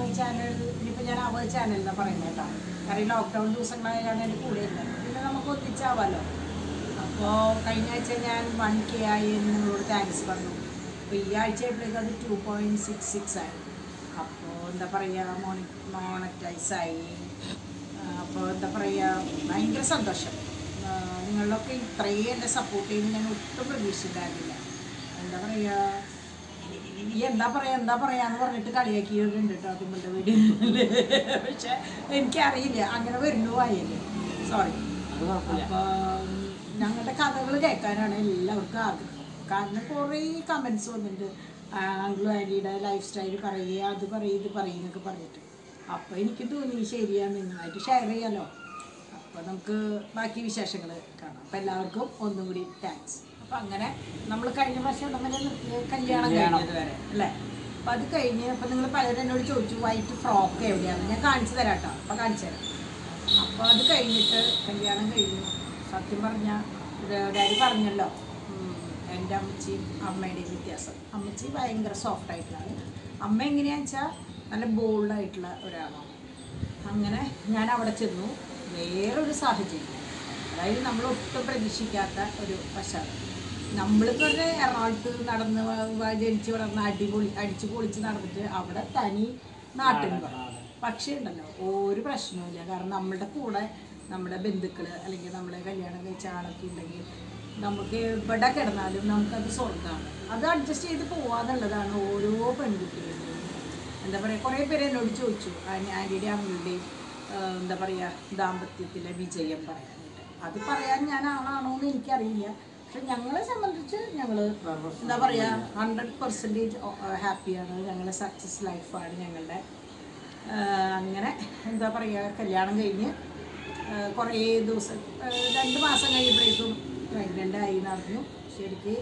Channel ഇനിയിപ്പോൾ ഞാൻ our channel എന്നാ പറയുന്നത് കേട്ടോ കാരണം ഈ ലോക്ക്ഡൗൺ ദിവസങ്ങളായാണ് എൻ്റെ കൂടെ ഇല്ല പിന്നെ നമുക്ക് ഒന്നിച്ചാവാമല്ലോ അപ്പോൾ കഴിഞ്ഞ ആഴ്ച ഞാൻ വൺ കെ ആയി എന്ന് നിങ്ങളോട് താങ്ക്സ് പറഞ്ഞു അപ്പോൾ ഈ ആഴ്ച ആയപ്പോഴേക്കും അത് ടു പോയിൻറ്റ് സിക്സ് സിക്സ് ആയി അപ്പോൾ എന്താ പറയുക മോണി മോണറ്റൈസായി അപ്പോൾ എന്താ പറയുക ഭയങ്കര സന്തോഷം ആ, നിങ്ങളിലൊക്കെ ഇത്രയും എന്നെ സപ്പോർട്ട് ചെയ്യുന്ന ഞാൻ ഒട്ടും പ്രതീക്ഷിച്ചിട്ടുണ്ടായിരുന്നില്ല എന്താ പറയുക ഈ എന്താ പറയാ എന്താ പറയാന്ന് പറഞ്ഞിട്ട് കളിയാക്കിയിട്ടുണ്ട് കേട്ടോ നിങ്ങളുടെ വീഡിയോയില് പക്ഷെ എനിക്കറിയില്ല അങ്ങനെ വരുന്നു വായല്ലേ സോറി അത് കുഴപ്പമില്ല അപ്പൊ ഞങ്ങളുടെ കഥകൾ കേൾക്കാനാണ് എല്ലാവർക്കും ആഗ്രഹം കാരണം കുറേ കമൻസ് വന്നിട്ടുണ്ട് ആംഗ്ലോ ആൻറ്റിയുടെ ലൈഫ് സ്റ്റൈൽ പറയുക അത് പറയും ഇത് പറയും എന്നൊക്കെ പറഞ്ഞിട്ട് അപ്പോൾ എനിക്ക് തോന്നി ശരിയാണ് നിങ്ങളായിട്ട് ഷെയർ ചെയ്യാലോ അപ്പോൾ നമുക്ക് ബാക്കി വിശേഷങ്ങൾ കാണാം അപ്പോൾ എല്ലാവർക്കും ഒന്നും കൂടി താങ്ക്സ് അപ്പോൾ അങ്ങനെ നമ്മൾ കഴിഞ്ഞ പ്രാവശ്യം തമ്മിൽ നിർത്തിയ കല്യാണം കഴിഞ്ഞത് വരെ അല്ലേ അപ്പോൾ അത് കഴിഞ്ഞ് അപ്പോൾ നിങ്ങൾ പലരും എന്നോട് ചോദിച്ചു വൈറ്റ് ഫ്രോക്ക് എവിടെയാണ് ഞാൻ കാണിച്ചു തരാം കേട്ടോ അപ്പോൾ കാണിച്ചു തരാം അപ്പോൾ അത് കഴിഞ്ഞിട്ട് കല്യാണം കഴിഞ്ഞു സത്യം പറഞ്ഞാൽ ഡാഡി പറഞ്ഞല്ലോ ഉം, എൻ്റെ അമ്മച്ചിയും അമ്മയുടെയും വ്യത്യാസം അമ്മച്ചി ഭയങ്കര സോഫ്റ്റ് ആയിട്ടുള്ളതാണ് അമ്മ എങ്ങനെയാണെന്ന് വെച്ചാൽ നല്ല ബോൾഡായിട്ടുള്ള ഒരാളാണ് അങ്ങനെ ഞാൻ അവിടെ ചെന്നു വേറൊരു സാഹചര്യം അതായത് നമ്മൾ ഒട്ടും പ്രതീക്ഷിക്കാത്ത ഒരു പശ്ചാത്തലം നമ്മളിപ്പോൾ ഒരു എറണാകുളത്ത് നടന്ന് വ- വ- ജനിച്ച് വളർന്ന് അടിപൊളി അടിച്ച് പൊളിച്ച് നടന്നിട്ട് അവിടെ തനി നാട്ടിൽ പക്ഷേ ഉണ്ടല്ലോ ഒരു പ്രശ്നവുമില്ല കാരണം നമ്മളുടെ കൂടെ നമ്മുടെ ബന്ധുക്കൾ അല്ലെങ്കിൽ നമ്മളെ കല്യാണം കഴിച്ച ആളൊക്കെ ഉണ്ടെങ്കിൽ നമുക്ക് എവിടെ കിടന്നാലും നമുക്കത് സ്വർഗ്ഗമാണ് അത് അഡ്ജസ്റ്റ് ചെയ്ത് പോവാന്നുള്ളതാണ് ഓരോ പെൺകുട്ടികളുടെയും എന്താ പറയുക കുറേ പേര് എന്നോട് ചോദിച്ചു ആൻറ്റിയുടെ അമ്മയുടെയും എന്താ പറയുക ദാമ്പത്യത്തിലെ വിജയം പറയാനായിട്ട് അത് പറയാൻ ഞാൻ ആളാണോ എന്ന് എനിക്കറിയില്ല പക്ഷെ ഞങ്ങളെ സംബന്ധിച്ച് ഞങ്ങൾ എന്താ പറയുക ഹൺഡ്രഡ് പെർസെൻറ്റേജ് ഹാപ്പിയാണ് ഞങ്ങളുടെ സക്സസ് ലൈഫാണ് ഞങ്ങളുടെ ആ, അങ്ങനെ എന്താ പറയുക കല്യാണം കഴിഞ്ഞ് ആ, കുറേ ദിവസം ആ, രണ്ട് മാസം കഴിയുമ്പോഴേക്കും പ്രഗ്നൻ്റ് ആയി എന്നറിഞ്ഞു ശരിക്ക്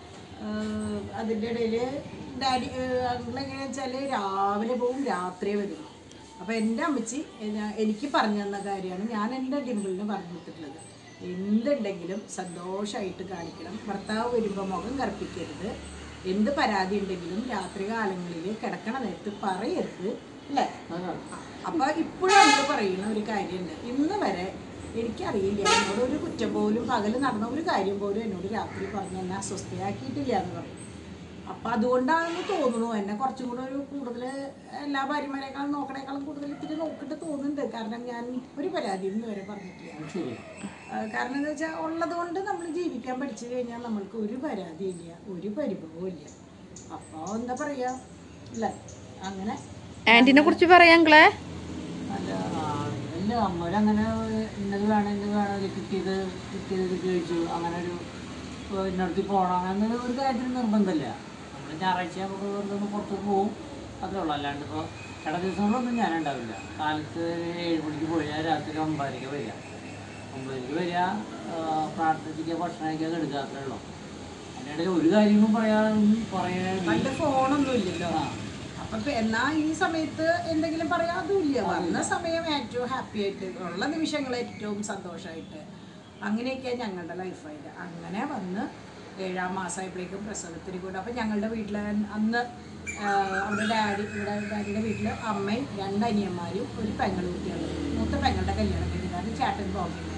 ആഹ് അതിൻ്റെ ഇടയിൽ ഡാഡി എങ്ങനെയാണെന്ന് വെച്ചാൽ രാവിലെ പോവും രാത്രിയെ വരും അപ്പോൾ എൻ്റെ അമ്മച്ചി എന്ന- എനിക്ക് പറഞ്ഞു തന്ന കാര്യമാണ് ഞാൻ എൻ്റെ ഡിമ്പിളിന് പറഞ്ഞു കൊടുത്തിട്ടുള്ളത് എന്തുണ്ടെങ്കിലും സന്തോഷമായിട്ട് കാണിക്കണം ഭർത്താവ് വരുമ്പോൾ മുഖം കറുപ്പിക്കരുത് എന്ത് പരാതി ഉണ്ടെങ്കിലും രാത്രി കാലങ്ങളിൽ കിടക്കണ നേരത്ത് പറയരുത് അല്ലേ അപ്പൊ ഇപ്പോഴും നമ്മൾ പറയുന്ന ഒരു കാര്യമുണ്ട് ഇന്ന് വരെ എനിക്കറിയില്ല എന്നോട് ഒരു കുറ്റം പോലും പകല് നടന്ന ഒരു കാര്യം പോലും എന്നോട് രാത്രി പറഞ്ഞ് എന്നെ അസ്വസ്ഥയാക്കിയിട്ടില്ല എന്ന് പറയും അപ്പൊ അതുകൊണ്ടാണെന്ന് തോന്നുന്നു എന്നെ കുറച്ചും കൂടെ ഒരു കൂടുതൽ എല്ലാ ഭാര്യമാരെക്കാളും നോക്കണേക്കാളും കൂടുതൽ ഇത്തിരി നോക്കിയിട്ട് തോന്നുന്നുണ്ട് കാരണം ഞാൻ ഒരു പരാതി ഇന്ന് വരെ പറഞ്ഞിട്ടില്ല ശരി ആ, കാരണം എന്താ വെച്ചാൽ ഉള്ളത് കൊണ്ട് നമ്മൾ ജീവിക്കാൻ പഠിച്ചു കഴിഞ്ഞാൽ നമ്മൾക്ക് ഒരു പരാതിയില്ല ഒരു പരിഭവവും ഇല്ല അപ്പോൾ എന്താ പറയുക ഇല്ല അങ്ങനെ ആന്റിനെ കുറിച്ച് പറയാങ്ങളെ അല്ല ഇല്ല അമ്മരങ്ങനെ ഇന്നത് വേണം ഇന്നത് വേണം ഇത് കിട്ടിയത് കിട്ടിയത് കിട്ടി കഴിച്ചു അങ്ങനെ ഒരു ഇപ്പൊ ഇന്നടത്ത് പോകണം അങ്ങനെ ഒരു കാര്യത്തിന് നിർബന്ധമില്ല നമ്മൾ ഞായറാഴ്ച നമുക്ക് വെറുതെ ഒന്ന് പുറത്ത് പോകും അത്രേ ഉള്ളൂ അല്ലാണ്ട് ഇപ്പോൾ ഇട ദിവസങ്ങളൊന്നും ഞാനുണ്ടാവില്ല കാലത്ത് ഏഴ് മണിക്ക് പോയാൽ രാത്രി ഒമ്പതരയ്ക്ക് വരിക ഒമ്പതരയ്ക്ക് വരിക ആ, പ്രാർത്ഥിക്കുക ഭക്ഷണം കഴിക്കുക എടുക്കുക അത്രേ ഉള്ളൂ അതിനിടയിൽ ഒരു കാര്യങ്ങളും പറയാൻ പറയാൻ പണ്ട് ഫോണൊന്നും ഇല്ലല്ലോ ആ. അപ്പൊ ഇപ്പൊ എന്നാ ഈ സമയത്ത് എന്തെങ്കിലും പറയാതുമില്ല വന്ന സമയം ഏറ്റവും ഹാപ്പി ആയിട്ട് ഉള്ള നിമിഷങ്ങൾ ഏറ്റവും സന്തോഷമായിട്ട് അങ്ങനെയൊക്കെയാണ് ഞങ്ങളുടെ ലൈഫായിട്ട് അങ്ങനെ വന്ന് ഏഴാം മാസമായപ്പോഴേക്കും പ്രസവത്തിന് കൂടെ അപ്പം ഞങ്ങളുടെ വീട്ടിൽ അന്ന് ആ, അവിടെ ഡാഡി ഇവിടെ ഡാഡിയുടെ വീട്ടിൽ അമ്മയും രണ്ട് അനിയന്മാരും ഒരു പെങ്ങൾ കുട്ടികളും മൂത്ത പെങ്ങളുടെ കല്യാണം കഴിഞ്ഞതാണ് ചേട്ടൻ പോകുന്നത്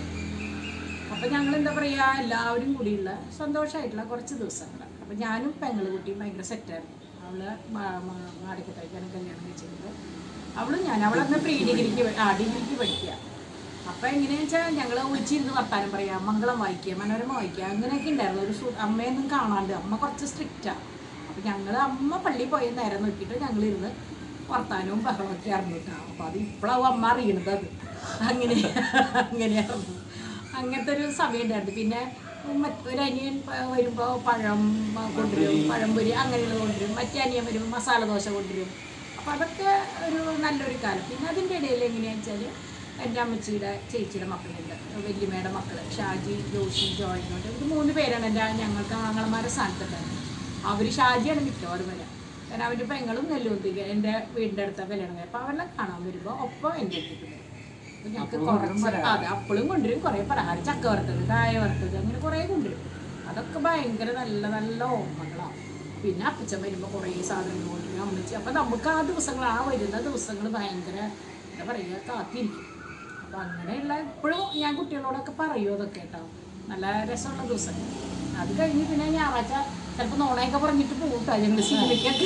അപ്പം ഞങ്ങൾ എന്താ പറയുക എല്ലാവരും കൂടിയുള്ള സന്തോഷമായിട്ടുള്ള കുറച്ച് ദിവസങ്ങൾ അപ്പം ഞാനും പെങ്ങൾ കുട്ടിയും ഭയങ്കര സെറ്റായിരുന്നു അവള് മാടിക്കട്ടേക്കാണ് കല്യാണം കഴിച്ചിട്ടുണ്ട് അവളും ഞാൻ അവളന്ന് പ്രീ ഡിഗ്രിക്ക് ആ ഡിഗ്രിക്ക് പഠിക്കുക അപ്പം എങ്ങനെയാണെന്ന് വെച്ചാൽ ഞങ്ങൾ ഒളിച്ചിരുന്ന് വർത്താനം പറയാം മംഗളം വായിക്കുക മനോരമ വായിക്കുക അങ്ങനെയൊക്കെ ഉണ്ടായിരുന്നു ഒരു സു- അമ്മയൊന്നും കാണാണ്ട് അമ്മ കുറച്ച് സ്ട്രിക്റ്റാണ് അപ്പം ഞങ്ങൾ അമ്മ പള്ളിയിൽ പോയ നേരം നോക്കിയിട്ട് ഞങ്ങളിരുന്ന് വർത്താനവും ബഹളമൊക്കെ അറിഞ്ഞിട്ടാണ് അപ്പോൾ അത് ഇപ്പോഴാവും അമ്മ അറിയണത് അത് അങ്ങനെ അങ്ങനെയായിരുന്നു അങ്ങനത്തെ ഒരു സമയം ഉണ്ടായിരുന്നു പിന്നെ മറ്റ് ഒരു അനിയൻ പ- വരുമ്പോൾ പഴം ആ, കൊണ്ടുവരും പഴംപൊരി അങ്ങനെയുള്ളത് കൊണ്ടുവരും മറ്റേ അനിയൻ വരുമ്പോൾ മസാല ദോശ കൊണ്ടുവരും അപ്പോൾ അതൊക്കെ ഒരു നല്ലൊരു കാലം പിന്നെ അതിൻ്റെ ഇടയിൽ എങ്ങനെയാണെന്ന് വെച്ചാൽ എൻ്റെ അമ്മച്ചിയുടെ ചേച്ചിയുടെ മക്കളുണ്ട് വല്യമ്മയുടെ മക്കൾ ഷാജി ജോഷി ജോയ് എന്ന് പറഞ്ഞിട്ട് ഒരു മൂന്ന് പേരാണ് എൻ്റെ ഞങ്ങൾക്ക് ആങ്ങളമാരുടെ സ്ഥാനത്തുണ്ടായിരുന്നത് അവർ ഷാജിയാണ് മിക്കവാറും വരാം കാരണം അവൻ്റെ പെങ്ങളും നെല്ലുന്തിക എൻ്റെ വീടിൻ്റെ അടുത്ത കല്യാണം കഴിയും അപ്പോൾ അവരെല്ലാം കാണാൻ വരുമ്പോൾ ഒപ്പം എൻ്റെ അടുത്തേക്ക് വരും അപ്പോൾ ഞങ്ങൾക്ക് കുറച്ച് അതെ അപ്പോഴും കൊണ്ടുവരും കുറേ പലഹാരം ചക്ക വറുത്തത് കായ വറുത്തത് അങ്ങനെ കുറേ കൊണ്ടുവരും അതൊക്കെ ഭയങ്കര നല്ല നല്ല ഓർമ്മകളാണ് പിന്നെ അപ്പച്ചൻ വരുമ്പോൾ കുറേ സാധനങ്ങൾ കൊണ്ടുവരും പറയും അമ്മച്ചി അപ്പം നമുക്ക് ആ ദിവസങ്ങൾ ആ വരുന്ന ദിവസങ്ങൾ ഭയങ്കര എന്താ പറയുക കാത്തിരിക്കും അപ്പം അങ്ങനെയുള്ള ഇപ്പോഴും ഞാൻ കുട്ടികളോടൊക്കെ പറയും അതൊക്കെ കേട്ടോ നല്ല രസമുള്ള ദിവസങ്ങൾ അത് കഴിഞ്ഞ് പിന്നെ ഞായറാഴ്ച ചിലപ്പോൾ നോണയൊക്കെ പറഞ്ഞിട്ട് പോകും കേട്ടോ ഞങ്ങൾ സിനിമയ്ക്കൊക്കെ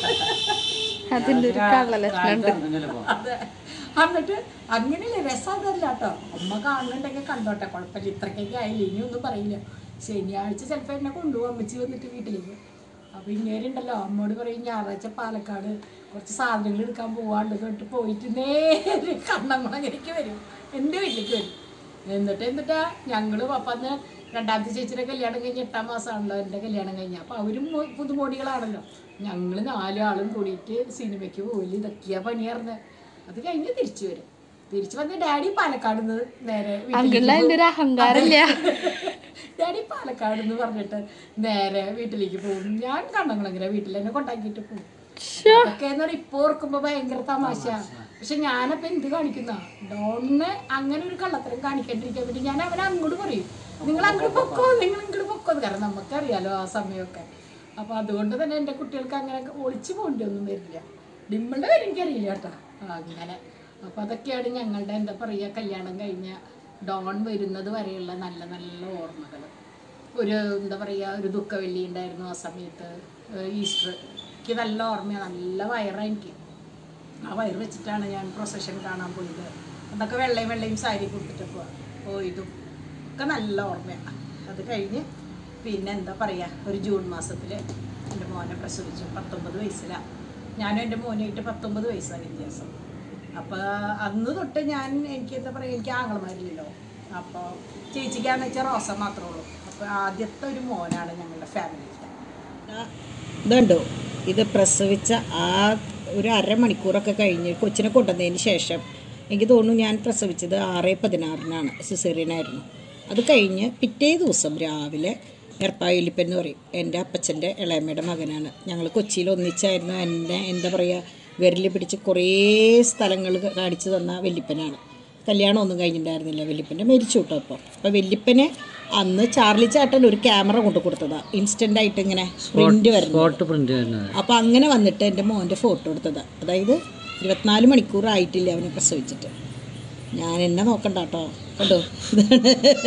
അതിന്റെ ഒരു കള്ളലക്ഷണം ചിലപ്പോ അതെ എന്നിട്ട് അങ്ങനെയല്ലേ രസം അതല്ല കേട്ടോ അമ്മ കാണുന്നുണ്ടെങ്കിൽ കണ്ടോട്ടെ കുഴപ്പമില്ല ഇത്രയ്ക്കൊക്കെ ആയില്ല ഇനി ഒന്നും പറയില്ല ശനിയാഴ്ച ചിലപ്പോൾ എന്നെ കൊണ്ടുപോകും അമ്മച്ചി വന്നിട്ട് വീട്ടിലേക്ക് അപ്പോൾ ഇങ്ങേരുണ്ടല്ലോ അമ്മോട് പറയും ഞായറാഴ്ച പാലക്കാട് കുറച്ച് സാധനങ്ങൾ എടുക്കാൻ പോവാണ്ട് തൊട്ട് പോയിട്ട് നേരെ കണ്ണംകുളങ്ങരയ്ക്ക് വരും എൻ്റെ വീട്ടിലേക്ക് വരും എന്നിട്ട് എന്നിട്ടാ ഞങ്ങളും അപ്പം അന്ന് രണ്ടാമത്തെ ചേച്ചിയുടെ കല്യാണം കഴിഞ്ഞ് എട്ടാം മാസമാണല്ലോ എൻ്റെ കല്യാണം കഴിഞ്ഞ അപ്പോൾ അവരും മു- പുതുമോടികളാണല്ലോ ഞങ്ങൾ നാലാളും കൂടിയിട്ട് സിനിമയ്ക്ക് പോയില്ല ഇതൊക്കെയാ പണിയാർന്നത് അത് കഴിഞ്ഞ് തിരിച്ചു വരും തിരിച്ചു വന്ന് ഡാഡി പാലക്കാട് നിന്ന് നേരെ വീട്ടിലേക്ക് അങ്കിളിന് അതിന്റെ ഒരു അഹങ്കാരമില്ല ഡാഡി പാലക്കാട് എന്ന് പറഞ്ഞിട്ട് നേരെ വീട്ടിലേക്ക് പോകും ഞാൻ കണ്ണങ്ങളെങ്ങനെ വീട്ടിൽ തന്നെ കൊണ്ടാക്കിയിട്ട് പോകും അതൊക്കെ എന്ന് പറഞ്ഞാൽ ഇപ്പൊ ഓർക്കുമ്പോ ഭയങ്കര തമാശ പക്ഷെ ഞാനപ്പോ എന്ത് കാണിക്കുന്ന ഡോണിന് അങ്ങനെ ഒരു കള്ളത്തരം കാണിക്കാണ്ടിരിക്കാൻ വേണ്ടി ഞാൻ അവനെ അങ്ങോട്ട് പറയും നിങ്ങൾ അങ്ങോട്ട് പൊക്കോ നിങ്ങൾ ഇങ്ങോട്ട് പൊക്കോ എന്ന് കാരണം നമുക്കറിയാലോ ആ സമയമൊക്കെ അപ്പൊ അതുകൊണ്ട് തന്നെ എൻ്റെ കുട്ടികൾക്ക് അങ്ങനെ ഒളിച്ചു പോകേണ്ടി ഒന്നും വരില്ല ഡിമ്മളുടെ കാര്യം എനിക്കറിയില്ല കേട്ടോ ആ, അങ്ങനെ അപ്പൊ അതൊക്കെയാണ് ഞങ്ങളുടെ എന്താ പറയുക കല്യാണം കഴിഞ്ഞ ഡോൺ വരുന്നത് വരെയുള്ള നല്ല നല്ല ഓർമ്മകൾ ഒരു എന്താ പറയുക ഒരു ദുഃഖവെള്ളി ഉണ്ടായിരുന്നു ആ സമയത്ത് ഏഹ് ഈസ്റ്റർ എനിക്ക് നല്ല ഓർമ്മയാണ് നല്ല വയറാണ് എനിക്ക് ആ വയറ് വെച്ചിട്ടാണ് ഞാൻ പ്രൊസഷൻ കാണാൻ പോയത് അതൊക്കെ വെള്ളയും വെള്ളയും സാരി കൊടുത്തിട്ട് പോ- പോയതും ഒക്കെ നല്ല ഓർമ്മയാണ് അത് കഴിഞ്ഞ് പിന്നെ എന്താ പറയുക ഒരു ജൂൺ മാസത്തിൽ എൻ്റെ മോനെ പ്രസവിച്ചു പത്തൊമ്പത് വയസ്സിലാണ് ഞാനും എൻ്റെ മോനായിട്ട് പത്തൊമ്പത് വയസ്സാണ് വ്യത്യാസം അപ്പോൾ അന്ന് തൊട്ട് ഞാൻ എനിക്ക് എന്താ പറയുക എനിക്ക് ആങ്ങളമാരില്ലല്ലോ അപ്പോൾ ചേച്ചിക്കാന്ന് വെച്ചാൽ റോസ മാത്രമേ ഉള്ളൂ അപ്പോൾ ആദ്യത്തെ ഒരു മോനാണ് ഞങ്ങളുടെ ഫാമിലിയിലെ ഇതുണ്ടോ ഇത് പ്രസവിച്ച ആ ഒരു അരമണിക്കൂറൊക്കെ കഴിഞ്ഞ് കൊച്ചിനെ കൊണ്ടുവന്നതിന് ശേഷം എനിക്ക് തോന്നുന്നു ഞാൻ പ്രസവിച്ചത് ആറ് പതിനാറിനാണ് സിസേറിയനായിരുന്നു അത് കഴിഞ്ഞ് പിറ്റേ ദിവസം രാവിലെ എർപ്പായിലിപ്പൻ എന്ന് പറയും എൻ്റെ അപ്പച്ചൻ്റെ ഇളയമ്മയുടെ മകനാണ് ഞങ്ങൾ കൊച്ചിയിൽ ഒന്നിച്ചായിരുന്നു എന്നെ എന്താ പറയുക വിരൽ പിടിച്ച് കുറേ സ്ഥലങ്ങൾ കാണിച്ചു തന്ന വല്യപ്പനാണ് കല്യാണമൊന്നും കഴിഞ്ഞിട്ടുണ്ടായിരുന്നില്ല വല്യപ്പൻ്റെ മരിച്ചു കേട്ടോ അപ്പോൾ അപ്പോൾ വല്യപ്പന് അന്ന് ചാർലി ചാട്ടൻ ഒരു ക്യാമറ കൊണ്ടു കൊടുത്തതാണ് ഇൻസ്റ്റൻ്റ് ആയിട്ട് ഇങ്ങനെ പ്രിൻ്റ് വരുന്നത് ഫോട്ടോ പ്രിന്റ് വരുന്നത് അപ്പോൾ അങ്ങനെ വന്നിട്ട് എൻ്റെ മോൻ്റെ ഫോട്ടോ എടുത്തതാണ് അതായത് ഇരുപത്തിനാല് മണിക്കൂർ ആയിട്ടില്ല അവനെ പ്രസവിച്ചിട്ട് ഞാൻ എന്നെ നോക്കണ്ട കേട്ടോ കണ്ടോ ഇതാണ്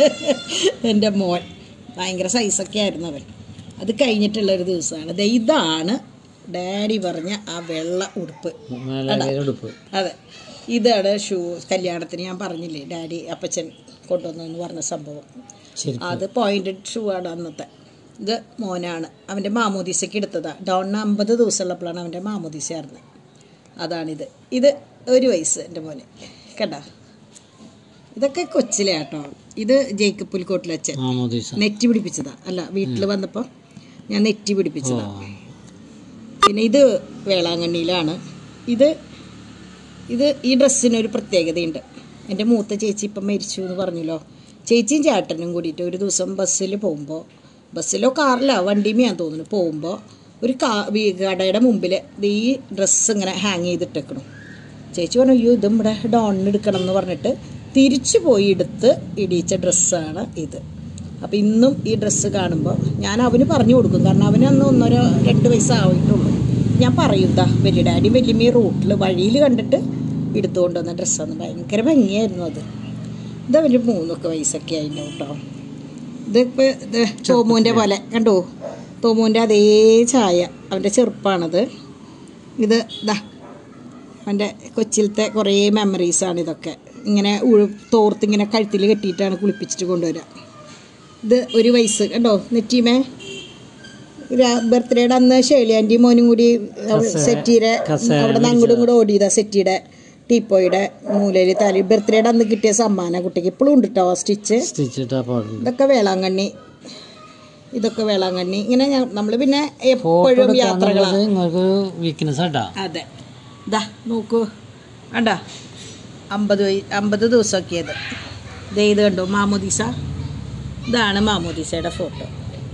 എൻ്റെ മോൻ ഭയങ്കര സൈസൊക്കെ ആയിരുന്നു അവൻ അത് കഴിഞ്ഞിട്ടുള്ളൊരു ദിവസമാണ് ദേ ഇതാണ് ഡാഡി പറഞ്ഞ ആ വെള്ള ഉടുപ്പ് മേലെ ഉടുപ്പ് അതെ ഇതാണ് ഷൂ കല്യാണത്തിന് ഞാൻ പറഞ്ഞില്ലേ ഡാഡി അപ്പച്ചൻ കൊണ്ടുവന്നു പറഞ്ഞ സംഭവം ശരി അത് പോയിന്റഡ് ഷൂ ആണ് അന്നത്തെ ഇത് മോനാണ് അവൻ്റെ മാമോദീസയ്ക്ക് എടുത്തതാണ് ഡോണിന് അമ്പത് ദിവസമുള്ളപ്പോഴാണ് അവൻ്റെ മാമോദീസ ആയിരുന്നത് അതാണിത് ഇത് ഒരു വയസ്സ് എൻ്റെ മോന് കണ്ട ഇതൊക്കെ കൊച്ചിലെ കേട്ടോ ഇത് ജേക്കബ് പുലിക്കോട്ടിലച്ഛൻ മാമോദീസ നെറ്റി പിടിപ്പിച്ചതാ അല്ല വീട്ടിൽ വന്നപ്പോൾ ഞാൻ നെറ്റി പിടിപ്പിച്ചതാ പിന്നെ ഇത് വേളാങ്കണ്ണിയിലാണ് ഇത് ഇത് ഈ ഡ്രസ്സിനൊരു പ്രത്യേകതയുണ്ട് എൻ്റെ മൂത്ത ചേച്ചി ഇപ്പം മരിച്ചു എന്ന് പറഞ്ഞല്ലോ ചേച്ചിയും ചേട്ടനും കൂടിയിട്ട് ഒരു ദിവസം ബസ്സിൽ പോകുമ്പോൾ ബസ്സിലോ കാറിലോ വണ്ടിയുമെയാന്ന് തോന്നുന്നു പോകുമ്പോൾ ഒരു കാ വീ- കടയുടെ മുമ്പിൽ ഈ ഡ്രസ്സ് ഇങ്ങനെ ഹാങ് ചെയ്തിട്ടേക്കണം ചേച്ചി പറഞ്ഞു അയ്യോ ഇതും ഇവിടെ ഡോണിന് എടുക്കണം എന്ന് പറഞ്ഞിട്ട് തിരിച്ചു പോയി എടുത്ത് ഇടിയിച്ച ഡ്രസ്സാണ് ഇത് അപ്പോൾ ഇന്നും ഈ ഡ്രസ്സ് കാണുമ്പോൾ ഞാൻ അവന് പറഞ്ഞു കൊടുക്കും കാരണം അവന് അന്ന് ഒന്നര രണ്ട് വയസ്സായിട്ടുള്ളൂ ഞാൻ പറയും ദാ വലിയ ഡാഡി വലിയ റൂട്ടിൽ വഴിയിൽ കണ്ടിട്ട് എടുത്തുകൊണ്ട് വന്ന ഡ്രസ്സാണ് ഭയങ്കര ഭംഗിയായിരുന്നു അത് ഇത് അവന് മൂന്നൊക്കെ വയസ്സൊക്കെ ആയിരുന്നു കേട്ടോ ഇതിപ്പോൾ ഇത് തോമൂൻ്റെ പോലെ കണ്ടോ തോമൂൻ്റെ അതേ ചായ അവൻ്റെ ചെറുപ്പാണത് ഇത് ഇതാ അവൻ്റെ കൊച്ചിലത്തെ കുറേ മെമ്മറീസാണ് ഇതൊക്കെ ഇങ്ങനെ ഉഴു തോർത്ത് ഇങ്ങനെ കഴുത്തിൽ കെട്ടിയിട്ടാണ് കുളിപ്പിച്ചിട്ട് കൊണ്ടുവരിക ഇത് ഒരു വയസ്സ് കണ്ടോ നെറ്റീമേ ബർത്ത്ഡേയുടെ അന്ന് ഷേലി ആൻറ്റി മോനും കൂടി സെറ്റിയുടെ അവിടെ നിന്ന് അങ്ങോട്ടും ഇങ്ങോട്ടും ഓടിയതാ സെറ്റിയുടെ ടീപ്പോയുടെ മൂലയിൽ തലി ബർത്ത്ഡേയുടെ അന്ന് കിട്ടിയ സമ്മാനം കുട്ടിക്ക് ഇപ്പോഴും ഉണ്ട് കേട്ടോ സ്റ്റിച്ച് സ്റ്റിച്ചിട്ടാ പാടുണ്ട് ഇതൊക്കെ വേളാങ്കണ്ണി ഇതൊക്കെ വേളാങ്കണ്ണി ഇങ്ങനെ നമ്മൾ പിന്നെ എപ്പോഴും യാത്രകളാണ് നിങ്ങൾക്കൊരു വീക്ക്നെസ് ആട്ടാ അതെ ദാ നോക്കൂ കണ്ട അമ്പത് വയ- അമ്പത് ദിവസമൊക്കെയത് ദേ ഇത് കണ്ടോ മാമോദീസ ഇതാണ് മാമോദീസയുടെ ഫോട്ടോ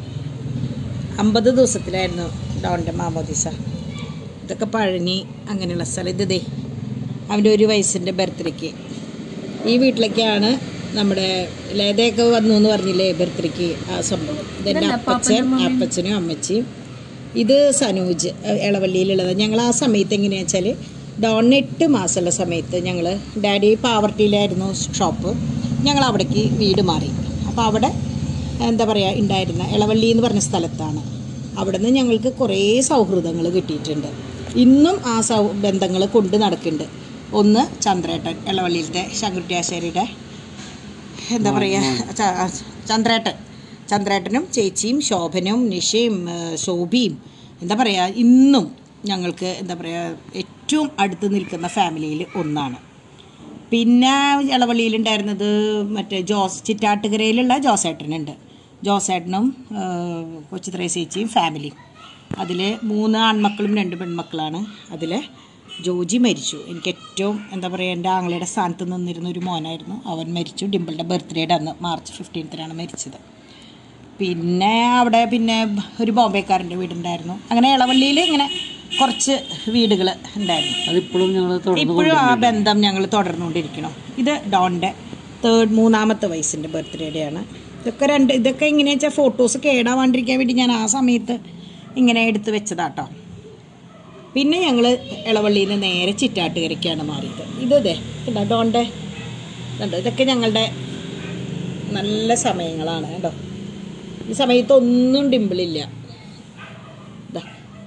അമ്പത് ദിവസത്തിലായിരുന്നു ഡോണിൻ്റെ മാമോദീസ ഇതൊക്കെ പഴനി അങ്ങനെയുള്ള സ്ഥലം ഇത് ദേ അവൻ്റെ ഒരു വയസ്സിൻ്റെ ബർത്ത്ഡേക്ക് ഈ വീട്ടിലേക്കാണ് നമ്മുടെ ലേതയൊക്കെ വന്നു എന്ന് പറഞ്ഞില്ലേ ബർത്ത്ഡേക്ക് ആ സംഭവം ഇതെൻ്റെ അപ്പച്ചൻ അപ്പച്ചനും അമ്മച്ചിയും ഇത് സനൂജ് അഹ് ഇളവള്ളിയിലുള്ളത് ഞങ്ങൾ ആ സമയത്ത് എങ്ങനെയാണെന്ന് വെച്ചാൽ ഡോൺ എട്ട് മാസമുള്ള സമയത്ത് ഞങ്ങൾ ഡാഡി പാവർട്ടിയിലായിരുന്നു ഷോപ്പ് ഞങ്ങൾ അവിടേക്ക് വീട് മാറി അപ്പോൾ അവിടെ എന്താ പറയുക ഉണ്ടായിരുന്ന ഇളവള്ളി എന്ന് പറഞ്ഞ സ്ഥലത്താണ് അവിടെ നിന്ന് ഞങ്ങൾക്ക് കുറേ സൗഹൃദങ്ങൾ കിട്ടിയിട്ടുണ്ട് ഇന്നും ആ സൗ ബന്ധങ്ങൾ കൊണ്ട് നടക്കുന്നുണ്ട് ഒന്ന് ചന്ദ്രേട്ടൻ ഇളവള്ളിയിലത്തെ ശങ്കുട്ടിയാശ്ശേരിയുടെ എന്താ പറയുക ച- ചന്ദ്രേട്ടൻ ചന്ദ്രേട്ടനും ചേച്ചിയും ശോഭനും നിഷയും ആ, ശോഭിയും എന്താ പറയുക ഇന്നും ഞങ്ങൾക്ക് എന്താ പറയുക ഏറ്റവും അടുത്ത് നിൽക്കുന്ന ഫാമിലിയിൽ ഒന്നാണ് പിന്നെ ഇളവള്ളിയിലുണ്ടായിരുന്നത് മറ്റേ ജോസ് ചിറ്റാട്ടുകരയിലുള്ള ജോസേട്ടനുണ്ട് ജോസേട്ടനും ആ, കൊച്ചുത്രയ ചേച്ചിയും ഫാമിലിയും അതിൽ മൂന്ന് ആൺമക്കളും രണ്ട് പെൺമക്കളാണ് അതിൽ ജോജി മരിച്ചു എനിക്ക് ഏറ്റവും എന്താ പറയുക എൻ്റെ ആങ്ങളയുടെ സ്ഥാനത്ത് നിന്നിരുന്ന ഒരു മോനായിരുന്നു അവൻ മരിച്ചു ഡിമ്പിളുടെ ബർത്ത്ഡേയുടെ അന്ന് മാർച്ച് ഫിഫ്റ്റീൻത്തിനാണ് മരിച്ചത് പിന്നെ അവിടെ പിന്നെ ഒരു ബോംബെക്കാരൻ്റെ വീടുണ്ടായിരുന്നു അങ്ങനെ ഇളവള്ളിയിൽ ഇങ്ങനെ കുറച്ച് വീടുകൾ ഉണ്ടായിരുന്നു അതിപ്പോഴും ഞങ്ങൾ തുടർന്ന് ഇപ്പോഴും ആ ബന്ധം ഞങ്ങൾ തുടർന്നുകൊണ്ടിരിക്കണം ഇത് ഡോണിൻ്റെ തേർഡ് മൂന്നാമത്തെ വയസ്സിൻ്റെ ബർത്ത്ഡേയുടെ ആണ് ഇതൊക്കെ രണ്ട് ഇതൊക്കെ എങ്ങനെയാ വെച്ചാൽ ഫോട്ടോസ് കേടാവാണ്ടിരിക്കാൻ വേണ്ടി ഞാൻ ആ സമയത്ത് ഇങ്ങനെ എടുത്ത് വെച്ചതാട്ടോ പിന്നെ ഞങ്ങൾ ഇളവള്ളിയിൽ നിന്ന് നേരെ ചിറ്റാട്ടുകരയ്ക്കാണ് മാറിയത് ഇത് ഇതേ കണ്ടോ ഡോണിൻ്റെ കണ്ടോ ഇതൊക്കെ ഞങ്ങളുടെ നല്ല സമയങ്ങളാണ് കേട്ടോ ഈ സമയത്ത് ഒന്നും ഡിമ്പിളില്ല ഇതാ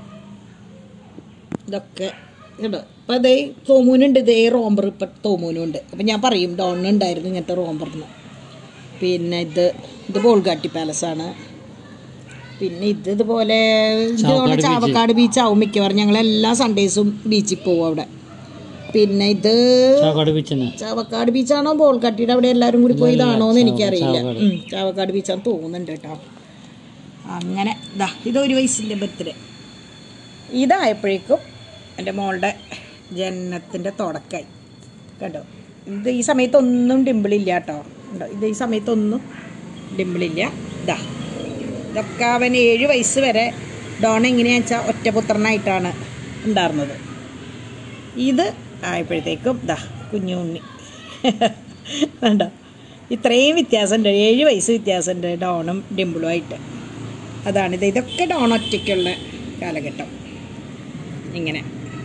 ഇതൊക്കെ കേട്ടോ അപ്പം അതേ തോമൂനുണ്ട് ഇതേ റോംബർ ഇപ്പം തോമൂനും ഉണ്ട് അപ്പം ഞാൻ പറയും ഡോണിനുണ്ടായിരുന്നു ഇങ്ങനത്തെ റോംബറിന് പിന്നെ ഇത് ഇത് ബോൾഗാട്ടി പാലസാണ് പിന്നെ ഇത് ഇതുപോലെ ഇത് അവിടെ ചാവക്കാട് ബീച്ചാവും മിക്കവാറും ഞങ്ങൾ എല്ലാ സൺഡേസും ബീച്ചിൽ പോകും അവിടെ പിന്നെ ഇത് ചാക്കാട് ബീച്ചെന്ന് ചാവക്കാട് ബീച്ചാണോ ബോൾഗാട്ടിയുടെ അവിടെ എല്ലാവരും കൂടി പോയതാണോ എന്ന് എനിക്കറിയില്ല ഉം, ചാവക്കാട് ബീച്ചാന്ന് തോന്നുന്നുണ്ട് കേട്ടോ അങ്ങനെ ഇതാ ഇത് ഒരു വയസ്സിൻ്റെ ബർത്ത്ഡേ ഇതായപ്പോഴേക്കും എൻ്റെ മോളുടെ ജനനത്തിൻ്റെ തുടക്കമായി കേട്ടോ ഇത് ഈ സമയത്തൊന്നും ഡിമ്പിളില്ല കേട്ടോ ഉണ്ടോ ഇത് ഈ സമയത്തൊന്നും ഡിമ്പിളില്ല ഇതാ ഇതൊക്കെ അവൻ ഏഴ് വയസ്സ് വരെ ഡോൺ എങ്ങനെയാണെന്ന് വെച്ചാൽ ഒറ്റപുത്രനായിട്ടാണ് ഉണ്ടായിരുന്നത് ഇത് ആയപ്പോഴത്തേക്കും ദാ കുഞ്ഞു ഉണ്ണി വേണ്ട ഇത്രയും വ്യത്യാസമുണ്ട് ഏഴ് വയസ്സ് വ്യത്യാസമുണ്ട് ഡോണും ഡിമ്പിളുമായിട്ട് അതാണിത് ഇതൊക്കെ ഡോൺ ഒറ്റയ്ക്കുള്ള കാലഘട്ടം ഇങ്ങനെ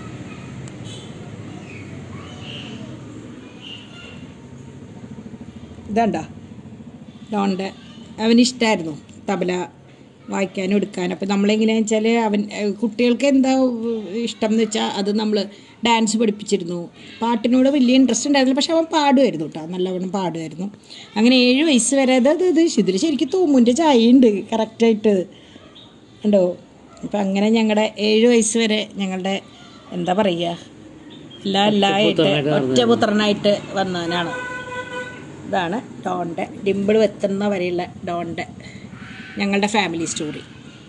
ഇതാണ്ട ഡോണിൻ്റെ അവനിഷ്ടമായിരുന്നു തബല വായിക്കാനും എടുക്കാനും അപ്പോൾ നമ്മളെങ്ങനെയാണെന്ന് വെച്ചാൽ അവൻ ഏഹ് കുട്ടികൾക്ക് എന്താ ഇഷ്ടം എന്ന് വെച്ചാൽ അത് നമ്മൾ ഡാൻസ് പഠിപ്പിച്ചിരുന്നു പാട്ടിനോട് വലിയ ഇൻട്രസ്റ്റ് ഉണ്ടായിരുന്നില്ല പക്ഷെ അവൻ പാടുമായിരുന്നു കേട്ടോ നല്ലവണ്ണം പാടുമായിരുന്നു അങ്ങനെ ഏഴ് വയസ്സ് വരെ അത് അത് ഇത് ഇതിൽ ശരിക്കും തൂമുൻ്റെ ചായയുണ്ട് കറക്റ്റായിട്ട് ഉണ്ടോ അപ്പം അങ്ങനെ ഞങ്ങളുടെ ഏഴ് വയസ്സ് വരെ ഞങ്ങളുടെ എന്താ പറയുക എല്ലാ എല്ലായിട്ട് ഒറ്റപുത്രനായിട്ട് വന്നവനാണ് ഇതാണ് ഡോണിൻ്റെ ഡിമ്പിൾ വെത്തുന്ന വരെയുള്ള ഡോണിൻ്റെ ഞങ്ങളുടെ ഫാമിലി സ്റ്റോറി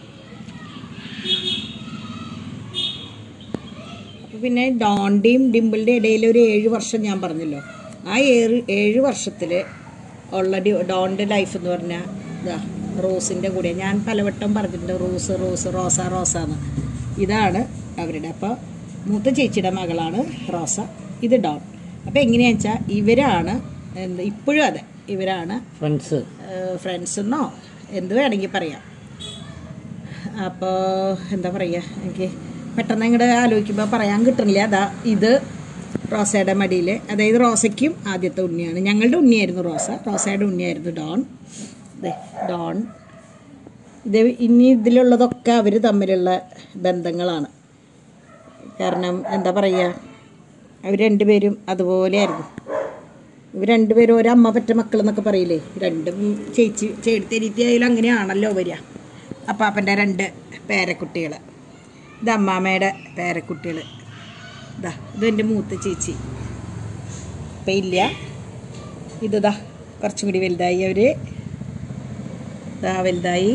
അപ്പോൾ പിന്നെ ഡോണിൻ്റെയും ഡിമ്പിളിൻ്റെ ഇടയിൽ ഒരു ഏഴ് വർഷം ഞാൻ പറഞ്ഞല്ലോ ആ ഏഴ് ഏഴ് വർഷത്തിൽ ഉള്ള ഡി ഡോണിൻ്റെ ലൈഫ് എന്ന് പറഞ്ഞാൽ ഇതാ റോസിൻ്റെ കൂടെ ഞാൻ പലവട്ടം പറഞ്ഞിട്ടുണ്ട് റോസ് റോസ് റോസ റോസ എന്ന് ഇതാണ് അവരുടെ അപ്പോൾ മൂത്ത ചേച്ചിയുടെ മകളാണ് റോസ ഇത് ഡോൺ അപ്പോൾ എങ്ങനെയാണെന്ന് വെച്ചാൽ ഇവരാണ് എന്താ ഇപ്പോഴും അതെ ഇവരാണ് ഫ്രണ്ട്സ് ഫ്രണ്ട്സ് എന്നോ എന്ത് വേണമെങ്കിൽ പറയാം അപ്പോൾ എന്താ പറയുക എനിക്ക് പെട്ടെന്ന് ഇങ്ങോട്ട് ആലോചിക്കുമ്പോൾ പറയാൻ കിട്ടുന്നില്ല അതാ ഇത് റോസയുടെ മടിയിൽ അതായത് റോസയ്ക്കും ആദ്യത്തെ ഉണ്ണിയാണ് ഞങ്ങളുടെ ഉണ്ണിയായിരുന്നു റോസ റോസയുടെ ഉണ്ണിയായിരുന്നു ഡോൺ ദേ ഡോൺ ഇത് ഇനി ഇതിലുള്ളതൊക്കെ അവർ തമ്മിലുള്ള ബന്ധങ്ങളാണ് കാരണം എന്താ പറയുക അവർ രണ്ടുപേരും അതുപോലെയായിരുന്നു ഇവർ രണ്ടുപേരും ഒരമ്മ പറ്റ മക്കൾ എന്നൊക്കെ പറയില്ലേ രണ്ടും ചേച്ചി ചേടിത്തെരീത്തിയായാലും അങ്ങനെയാണല്ലോ വരിക അപ്പാപ്പൻ്റെ രണ്ട് പേരക്കുട്ടികൾ ഇത് അമ്മാമ്മയുടെ പേരക്കുട്ടികൾ ഇതാ ഇത് എൻ്റെ മൂത്ത ചേച്ചി ഇപ്പം ഇല്ല ഇതാ കുറച്ചും കൂടി വലുതായി അവർ ഇതാ വലുതായി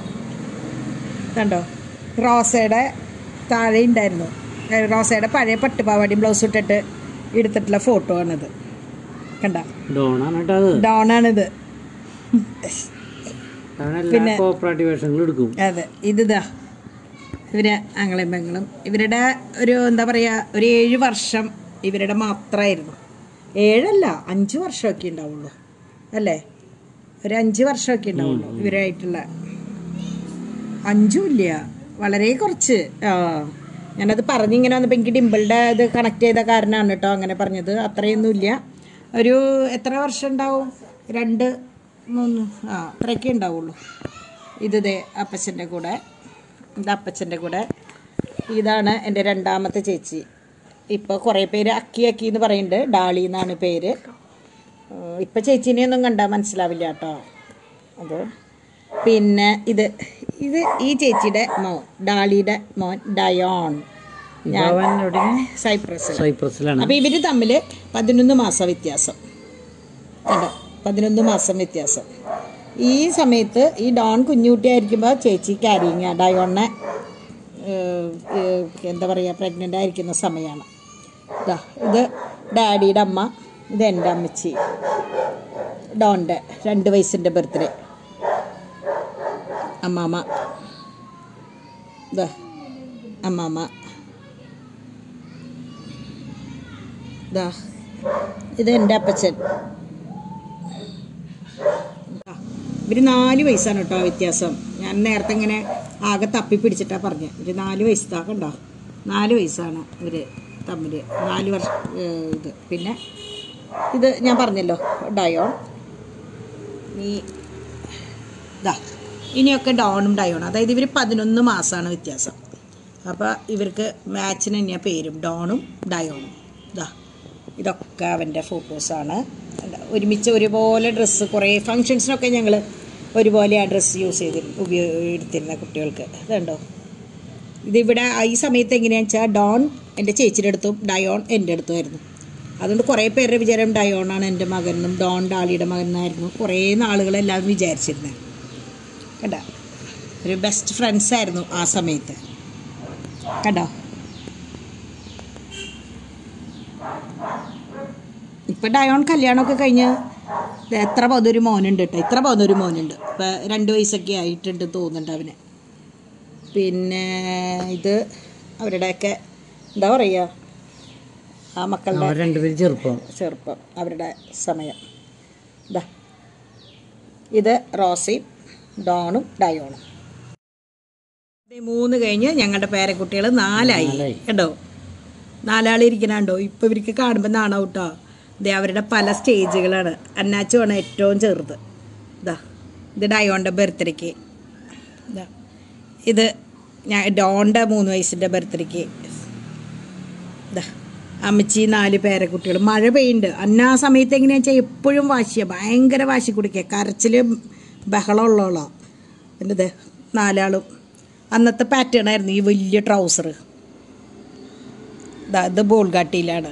കണ്ടോ റോസയുടെ താഴെ ഉണ്ടായിരുന്നു ഏ, റോസയുടെ പഴയ പട്ടുപാവാടിയും ബ്ലൗസ് ഇട്ടിട്ട് എടുത്തിട്ടുള്ള ഫോട്ടോ ആണിത് കണ്ട ഡോണാണ് കേട്ടോ അത് ഡോണാണിത് അവൻ എല്ലാ കോപ്പറേറ്റീവ് വേഷങ്ങളും എടുക്കും അതെ ഇതിതാ ഇവര് ആങ്ങളെയും പെങ്ങളും ഇവരുടെ ഒരു എന്താ പറയുക ഒരു ഏഴ് വർഷം ഇവരുടെ മാത്രമായിരുന്നു ഏഴല്ല അഞ്ച് വർഷമൊക്കെ ഉണ്ടാവുള്ളൂ അല്ലേ ഒരു അഞ്ച് വർഷമൊക്കെ ഉണ്ടാവുള്ളൂ ഇവരായിട്ടുള്ള അഞ്ചും ഇല്ല വളരെ കുറച്ച് ആ ഞാനത് പറഞ്ഞിങ്ങനെ വന്നപ്പോൾ എനിക്ക് ഡിമ്പിളുടെ ഇത് കണക്ട് ചെയ്ത കാരണമാണ് കേട്ടോ അങ്ങനെ പറഞ്ഞത് അത്രയൊന്നുമില്ല ഒരു എത്ര വർഷം ഉണ്ടാവും രണ്ട് മൂന്ന് ആ അത്രയൊക്കെ ഉണ്ടാവുള്ളൂ ഇത് ദേ അപ്പച്ചൻ്റെ കൂടെ ഇത് അപ്പച്ചൻ്റെ കൂടെ ഇതാണ് എൻ്റെ രണ്ടാമത്തെ ചേച്ചി ഇപ്പോൾ കുറേ പേര് അക്കി അക്കി എന്ന് പറയുന്നുണ്ട് ഡാളി എന്നാണ് പേര് ഏഹ് ഇപ്പം ചേച്ചീനെയൊന്നും കണ്ടാൽ മനസ്സിലാവില്ല കേട്ടോ അത് പിന്നെ ഇത് ഇത് ഈ ചേച്ചിയുടെ മോൻ ഡാളിയുടെ മോൻ ഡയോൺ ഞാൻ സൈപ്രസ് സൈപ്രസിലാണ് അപ്പൊ ഇവര് തമ്മിൽ പതിനൊന്ന് മാസം വ്യത്യാസം കണ്ടോ പതിനൊന്ന് മാസം വ്യത്യാസം ഈ സമയത്ത് ഈ ഡോൺ കുഞ്ഞുകുട്ടിയായിരിക്കുമ്പോൾ ചേച്ചി ക്യാരിങ് ഡയോണിനെ ഏഹ്, ഏഹ്, എന്താ പറയുക പ്രഗ്നൻ്റ് ആയിരിക്കുന്ന സമയമാണ് ഇതാ ഇത് ഡാഡിയുടെ അമ്മ ഇത് എൻ്റെ അമ്മച്ചി ഡോണിൻ്റെ രണ്ട് വയസ്സിൻ്റെ ബർത്ത്ഡേ അമ്മാമ്മ ഇതാ അമ്മാമ്മ ഇതാ ഇത് എൻ്റെ അപ്പച്ചൻ ആ, ഇവര് നാല് വയസ്സാണ് കേട്ടോ വ്യത്യാസം ഞാൻ നേരത്തെ ഇങ്ങനെ ആകെ തപ്പി പിടിച്ചിട്ടാ പറഞ്ഞത് ഇവര് നാല് വയസ്സാ കണ്ടോ നാല് വയസ്സാണ് ഇവര് തമ്മിൽ നാല് വർഷം ഏഹ്, ഇത് പിന്നെ ഇത് ഞാൻ പറഞ്ഞല്ലോ ഡയോൺ ഈ ഇതാ ഇനിയൊക്കെ ഡോണും ഡയോണും അതായത് ഇവർ പതിനൊന്ന് മാസമാണ് വ്യത്യാസം അപ്പോൾ ഇവർക്ക് മാച്ചിന് തന്നെയാണ് പേരും ഡോണും ഡയോണും ഇതാ ഇതൊക്കെ അവൻ്റെ ഫോട്ടോസാണ് ഒരുമിച്ച് ഒരുപോലെ ഡ്രസ്സ് കുറേ ഫങ്ഷൻസിനൊക്കെ ഞങ്ങൾ ഒരുപോലെ ആ ഡ്രസ്സ് യൂസ് ചെയ്തിരുന്നു ഉപയോഗ എടുത്തിരുന്ന കുട്ടികൾക്ക് ഇതുണ്ടോ ഇതിവിടെ ഈ സമയത്ത് എങ്ങനെയാണെന്ന് വെച്ചാൽ ഡോൺ എൻ്റെ ചേച്ചിയുടെ അടുത്തും ഡയോൺ എൻ്റെ അടുത്തുമായിരുന്നു അതുകൊണ്ട് കുറേ പേരുടെ വിചാരം ഡയോണാണ് എൻ്റെ മകനെന്നും ഡോൺ ഡാളിയുടെ മകനായിരുന്നു കുറേ നാളുകളെല്ലാം വിചാരിച്ചിരുന്നത് കണ്ട ഒരു ബെസ്റ്റ് ഫ്രണ്ട്സ് ആയിരുന്നു ആ സമയത്ത് കണ്ടോ ഇപ്പം ഡയോൺ കല്യാണമൊക്കെ കഴിഞ്ഞ് ദേ എത്ര പോകുന്നൊരു മോനുണ്ട് കേട്ടോ ഇത്ര പോകുന്നൊരു മോനുണ്ട് ഇപ്പം രണ്ട് വയസ്സൊക്കെ ആയിട്ടുണ്ട് തോന്നുന്നുണ്ട് അവന് പിന്നെ ഇത് അവരുടെയൊക്കെ എന്താ പറയുക ആ മക്കളുടെ അവർ രണ്ടുപേരും ചെറുപ്പം ചെറുപ്പം അവരുടെ സമയം ഇതാ ഇത് റോസയും ഡോണും ഡയോണും ഇത് മൂന്ന് കഴിഞ്ഞ് ഞങ്ങളുടെ പേരക്കുട്ടികൾ നാലായി നാലായി. കേട്ടോ നാലാളിരിക്കണുണ്ടോ ഇപ്പം ഇവർക്ക് കാണുമ്പോൾ നാണോ കേട്ടോ ഇത് അവരുടെ പല സ്റ്റേജുകളാണ് അന്നാച്ചുമാണ് ഏറ്റവും ചെറുത് ഇതാ ഇത് ഡയോണിൻ്റെ ബർത്ത്ഡേക്ക് ഇതാ ഇത് ഞാൻ ഡോണിൻ്റെ മൂന്ന് വയസ്സിൻ്റെ ബർത്ത്ഡേക്ക് ദാ, അമ്മച്ചി നാല് പേരക്കുട്ടികൾ മഴ പെയ്യുന്നുണ്ട് അന്ന ആ സമയത്ത് എങ്ങനെയാ വെച്ചാൽ എപ്പോഴും വാശിയ ഭയങ്കര വാശി കുടിക്കുക കരച്ചില് ബഹളമുള്ളോളാ എൻ്റെ ഇത് നാലാളും അന്നത്തെ പാറ്റേൺ ആയിരുന്നു ഈ വലിയ ട്രൗസർ ഇത് ബോൾഗാട്ടിയിലാണ്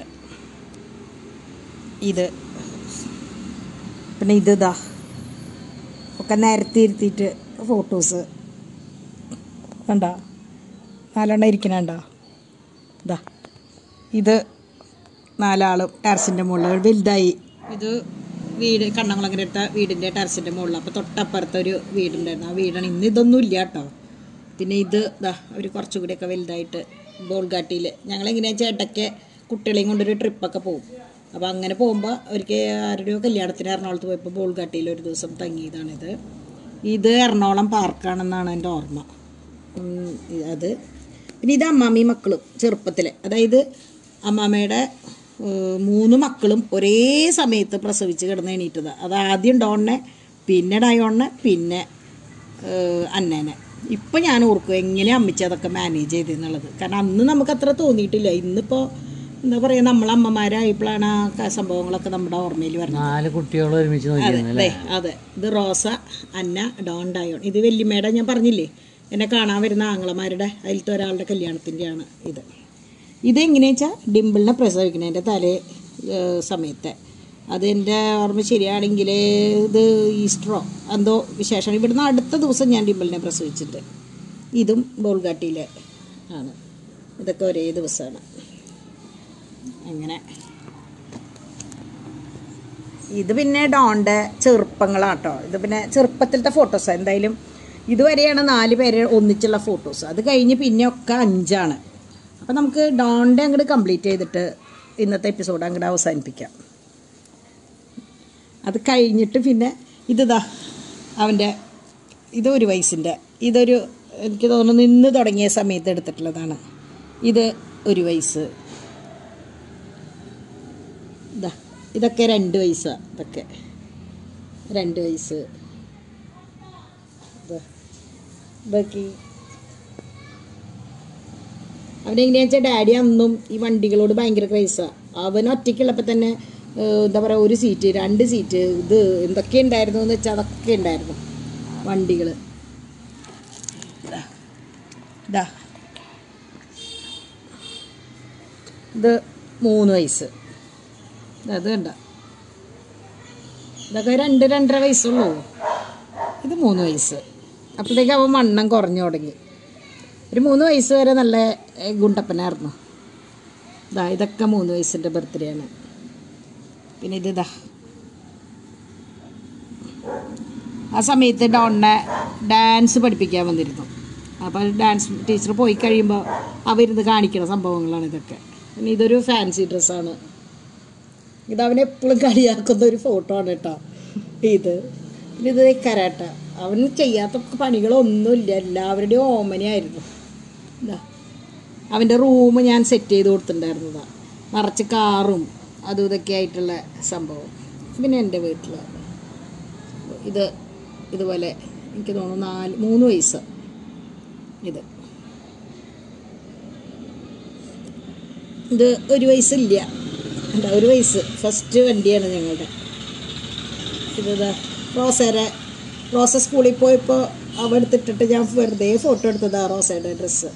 ഇത് പിന്നെ ഇത് ഇതാ ഒക്കെ നിരത്തി ഇരുത്തിയിട്ട് ഫോട്ടോസ് കണ്ടോ നാലെണ്ണം ഇരിക്കണുണ്ടോ ഇതാ ഇത് നാലാളും ടെറസിൻ്റെ മുകളിൽ വലുതായി ഇത് വീട് കണ്ണംകുളങ്ങര എടുത്ത വീടിൻ്റെ ടെറസിൻ്റെ മുകളിൽ അപ്പോൾ തൊട്ടപ്പുറത്ത് ഒരു വീടുണ്ടായിരുന്നു ആ വീടാണ് ഇന്ന് ഇതൊന്നും ഇല്ല കേട്ടോ പിന്നെ ഇത് ഇതാ അവർ കുറച്ചുകൂടിയൊക്കെ വലുതായിട്ട് ബോൾഗാട്ടിയിൽ ഞങ്ങളെങ്ങനെയാ ചേട്ടയ്ക്ക് കുട്ടികളെയും കൊണ്ടൊരു ട്രിപ്പൊക്കെ പോകും അപ്പോൾ അങ്ങനെ പോകുമ്പോൾ അവർക്ക് ആരുടെയോ കല്യാണത്തിന് എറണാകുളത്ത് പോയപ്പോൾ ബോൾഗാട്ടിയിൽ ഒരു ദിവസം തങ്ങിയതാണിത് ഇത് എറണാകുളം പാർക്കാണെന്നാണ് എൻ്റെ ഓർമ്മ ഉം, അത് പിന്നെ ഇത് അമ്മാമ്മി മക്കളും ചെറുപ്പത്തിൽ അതായത് അമ്മാമ്മയുടെ ഏഹ്, മൂന്ന് മക്കളും ഒരേ സമയത്ത് പ്രസവിച്ച് കിടന്ന് എണീറ്റത് അത് ആദ്യം ഡോണിനെ പിന്നെ ഡയോണിനെ പിന്നെ ഏഹ്, അന്നേനെ ഇപ്പം ഞാൻ ഓർക്കും എങ്ങനെ അമ്മച്ചി അതൊക്കെ മാനേജ് ചെയ്തെന്നുള്ളത് കാരണം അന്ന് നമുക്ക് അത്ര തോന്നിയിട്ടില്ല ഇന്നിപ്പോൾ എന്താ പറയുക നമ്മൾ അമ്മമാരായപ്പോഴാണ് ആ ക- സംഭവങ്ങളൊക്കെ നമ്മുടെ ഓർമ്മയിൽ വരുന്നത് നാല് കുട്ടികൾ ഒരുമിച്ച് അതെ നോക്കിയിരുന്നു അല്ലേ അതെ അതെ ഇത് റോസ അന്ന ഡോൺ ഡയോൺ ഇത് വല്യമ്മയുടെ ഞാൻ പറഞ്ഞില്ലേ എന്നെ കാണാൻ വരുന്ന ആങ്ങളമാരുടെ അതിലത്തെ ഒരാളുടെ കല്യാണത്തിൻ്റെയാണ് ഇത് ഇത് എങ്ങനെയാ വെച്ചാൽ ഡിമ്പിളിനെ പ്രസവിക്കണതിൻ്റെ തലേ ഏഹ്, സമയത്തെ അത് എൻ്റെ ഓർമ്മ ശരിയാണെങ്കിൽ ഇത് ഈസ്റ്ററോ എന്തോ വിശേഷമാണ് ഇവിടുന്ന് അടുത്ത ദിവസം ഞാൻ ഡിമ്പിളിനെ പ്രസവിച്ചിട്ട് ഇതും ബോൾഗാട്ടിയിലെ ആണ് ഇതൊക്കെ ഒരേ ദിവസമാണ് അങ്ങനെ ഇത് പിന്നെ ഡോണിൻ്റെ ചെറുപ്പങ്ങളാട്ടോ ഇത് പിന്നെ ചെറുപ്പത്തിലത്തെ ഫോട്ടോസ് എന്തായാലും ഇതുവരെയാണ് നാല് പേര് ഒന്നിച്ചുള്ള ഫോട്ടോസ് അത് കഴിഞ്ഞ് പിന്നെ ഒക്കെ അഞ്ചാണ് അപ്പം നമുക്ക് ഡോണിൻ്റെ അങ്ങോട്ട് കംപ്ലീറ്റ് ചെയ്തിട്ട് ഇന്നത്തെ എപ്പിസോഡ് അങ്ങോട്ട് അവസാനിപ്പിക്കാം അത് കഴിഞ്ഞിട്ട് പിന്നെ ഇതാ അവൻ്റെ ഇത് ഒരു വയസ്സിൻ്റെ ഇതൊരു എനിക്ക് തോന്നുന്നു ഇന്ന് തുടങ്ങിയ സമയത്ത് എടുത്തിട്ടുള്ളതാണ് ഇത് ഒരു വയസ്സ് ഇതാ ഇതൊക്കെ രണ്ട് വയസ്സാണ് ഇതൊക്കെ രണ്ട് വയസ്സ് ഇതാ ബാക്കി അവനെങ്ങനെയാ വെച്ചാൽ ഡാഡി അന്നും ഈ വണ്ടികളോട് ഭയങ്കര ക്രൈസാണ് അവൻ ഒറ്റയ്ക്കുള്ളപ്പോൾ തന്നെ ഏഹ്, എന്താ പറയുക ഒരു സീറ്റ് രണ്ട് സീറ്റ് ഇത് എന്തൊക്കെ ഉണ്ടായിരുന്നു എന്ന് വെച്ചാൽ അതൊക്കെ ഉണ്ടായിരുന്നു വണ്ടികൾ ഇതാ ഇത് മൂന്ന് വയസ്സ് അത് കണ്ട ഇതൊക്കെ രണ്ട് രണ്ടര വയസ്സുള്ളൂ ഇത് മൂന്ന് വയസ്സ് അപ്പോഴത്തേക്ക് അവൻ വണ്ണം കുറഞ്ഞു തുടങ്ങി ഒരു മൂന്ന് വയസ്സ് വരെ നല്ല ഏ, ഗുണ്ടപ്പനായിരുന്നു ഇതാ ഇതൊക്കെ മൂന്ന് വയസ്സിൻ്റെ ബർത്ത്ഡേ ആണ് പിന്നെ ഇത് ഇതാ ആ സമയത്ത് ഡോണിനെ ഡാൻസ് പഠിപ്പിക്കാൻ വന്നിരുന്നു അപ്പോൾ ഡാൻസ് ടീച്ചർ പോയി കഴിയുമ്പോൾ അവരിത് കാണിക്കുന്ന സംഭവങ്ങളാണ് ഇതൊക്കെ പിന്നെ ഇതൊരു ഫാൻസി ഡ്രസ്സാണ് ഇത് അവനെ എപ്പോഴും കളിയാക്കുന്ന ഒരു ഫോട്ടോ ആണ് കേട്ടോ ഇത് പിന്നെ ഇത് കരാട്ട അവൻ ചെയ്യാത്ത പണികളൊന്നുമില്ല എല്ലാവരുടെയും ഓമനയായിരുന്നു ഇതാ അവൻ്റെ റൂം ഞാൻ സെറ്റ് ചെയ്ത് കൊടുത്തിട്ടുണ്ടായിരുന്നതാ നിറച്ച് കാറും അതും ഇതൊക്കെ ആയിട്ടുള്ള സംഭവം പിന്നെ എൻ്റെ വീട്ടിൽ ഇത് ഇതുപോലെ എനിക്ക് തോന്നുന്നു നാല് മൂന്ന് വയസ്സ് ഇത് ഇത് ഒരു വയസ്സില്ല എന്താ ഒരു വയസ്സ് ഫസ്റ്റ് വണ്ടിയാണ് ഞങ്ങളുടെ ഇതാ റോസേരെ റോസ സ്കൂളിൽ പോയപ്പോൾ അവ എടുത്തിട്ടിട്ട് ഞാൻ വെറുതെ ഫോട്ടോ എടുത്തതാ റോസയുടെ ഡ്രസ്സ്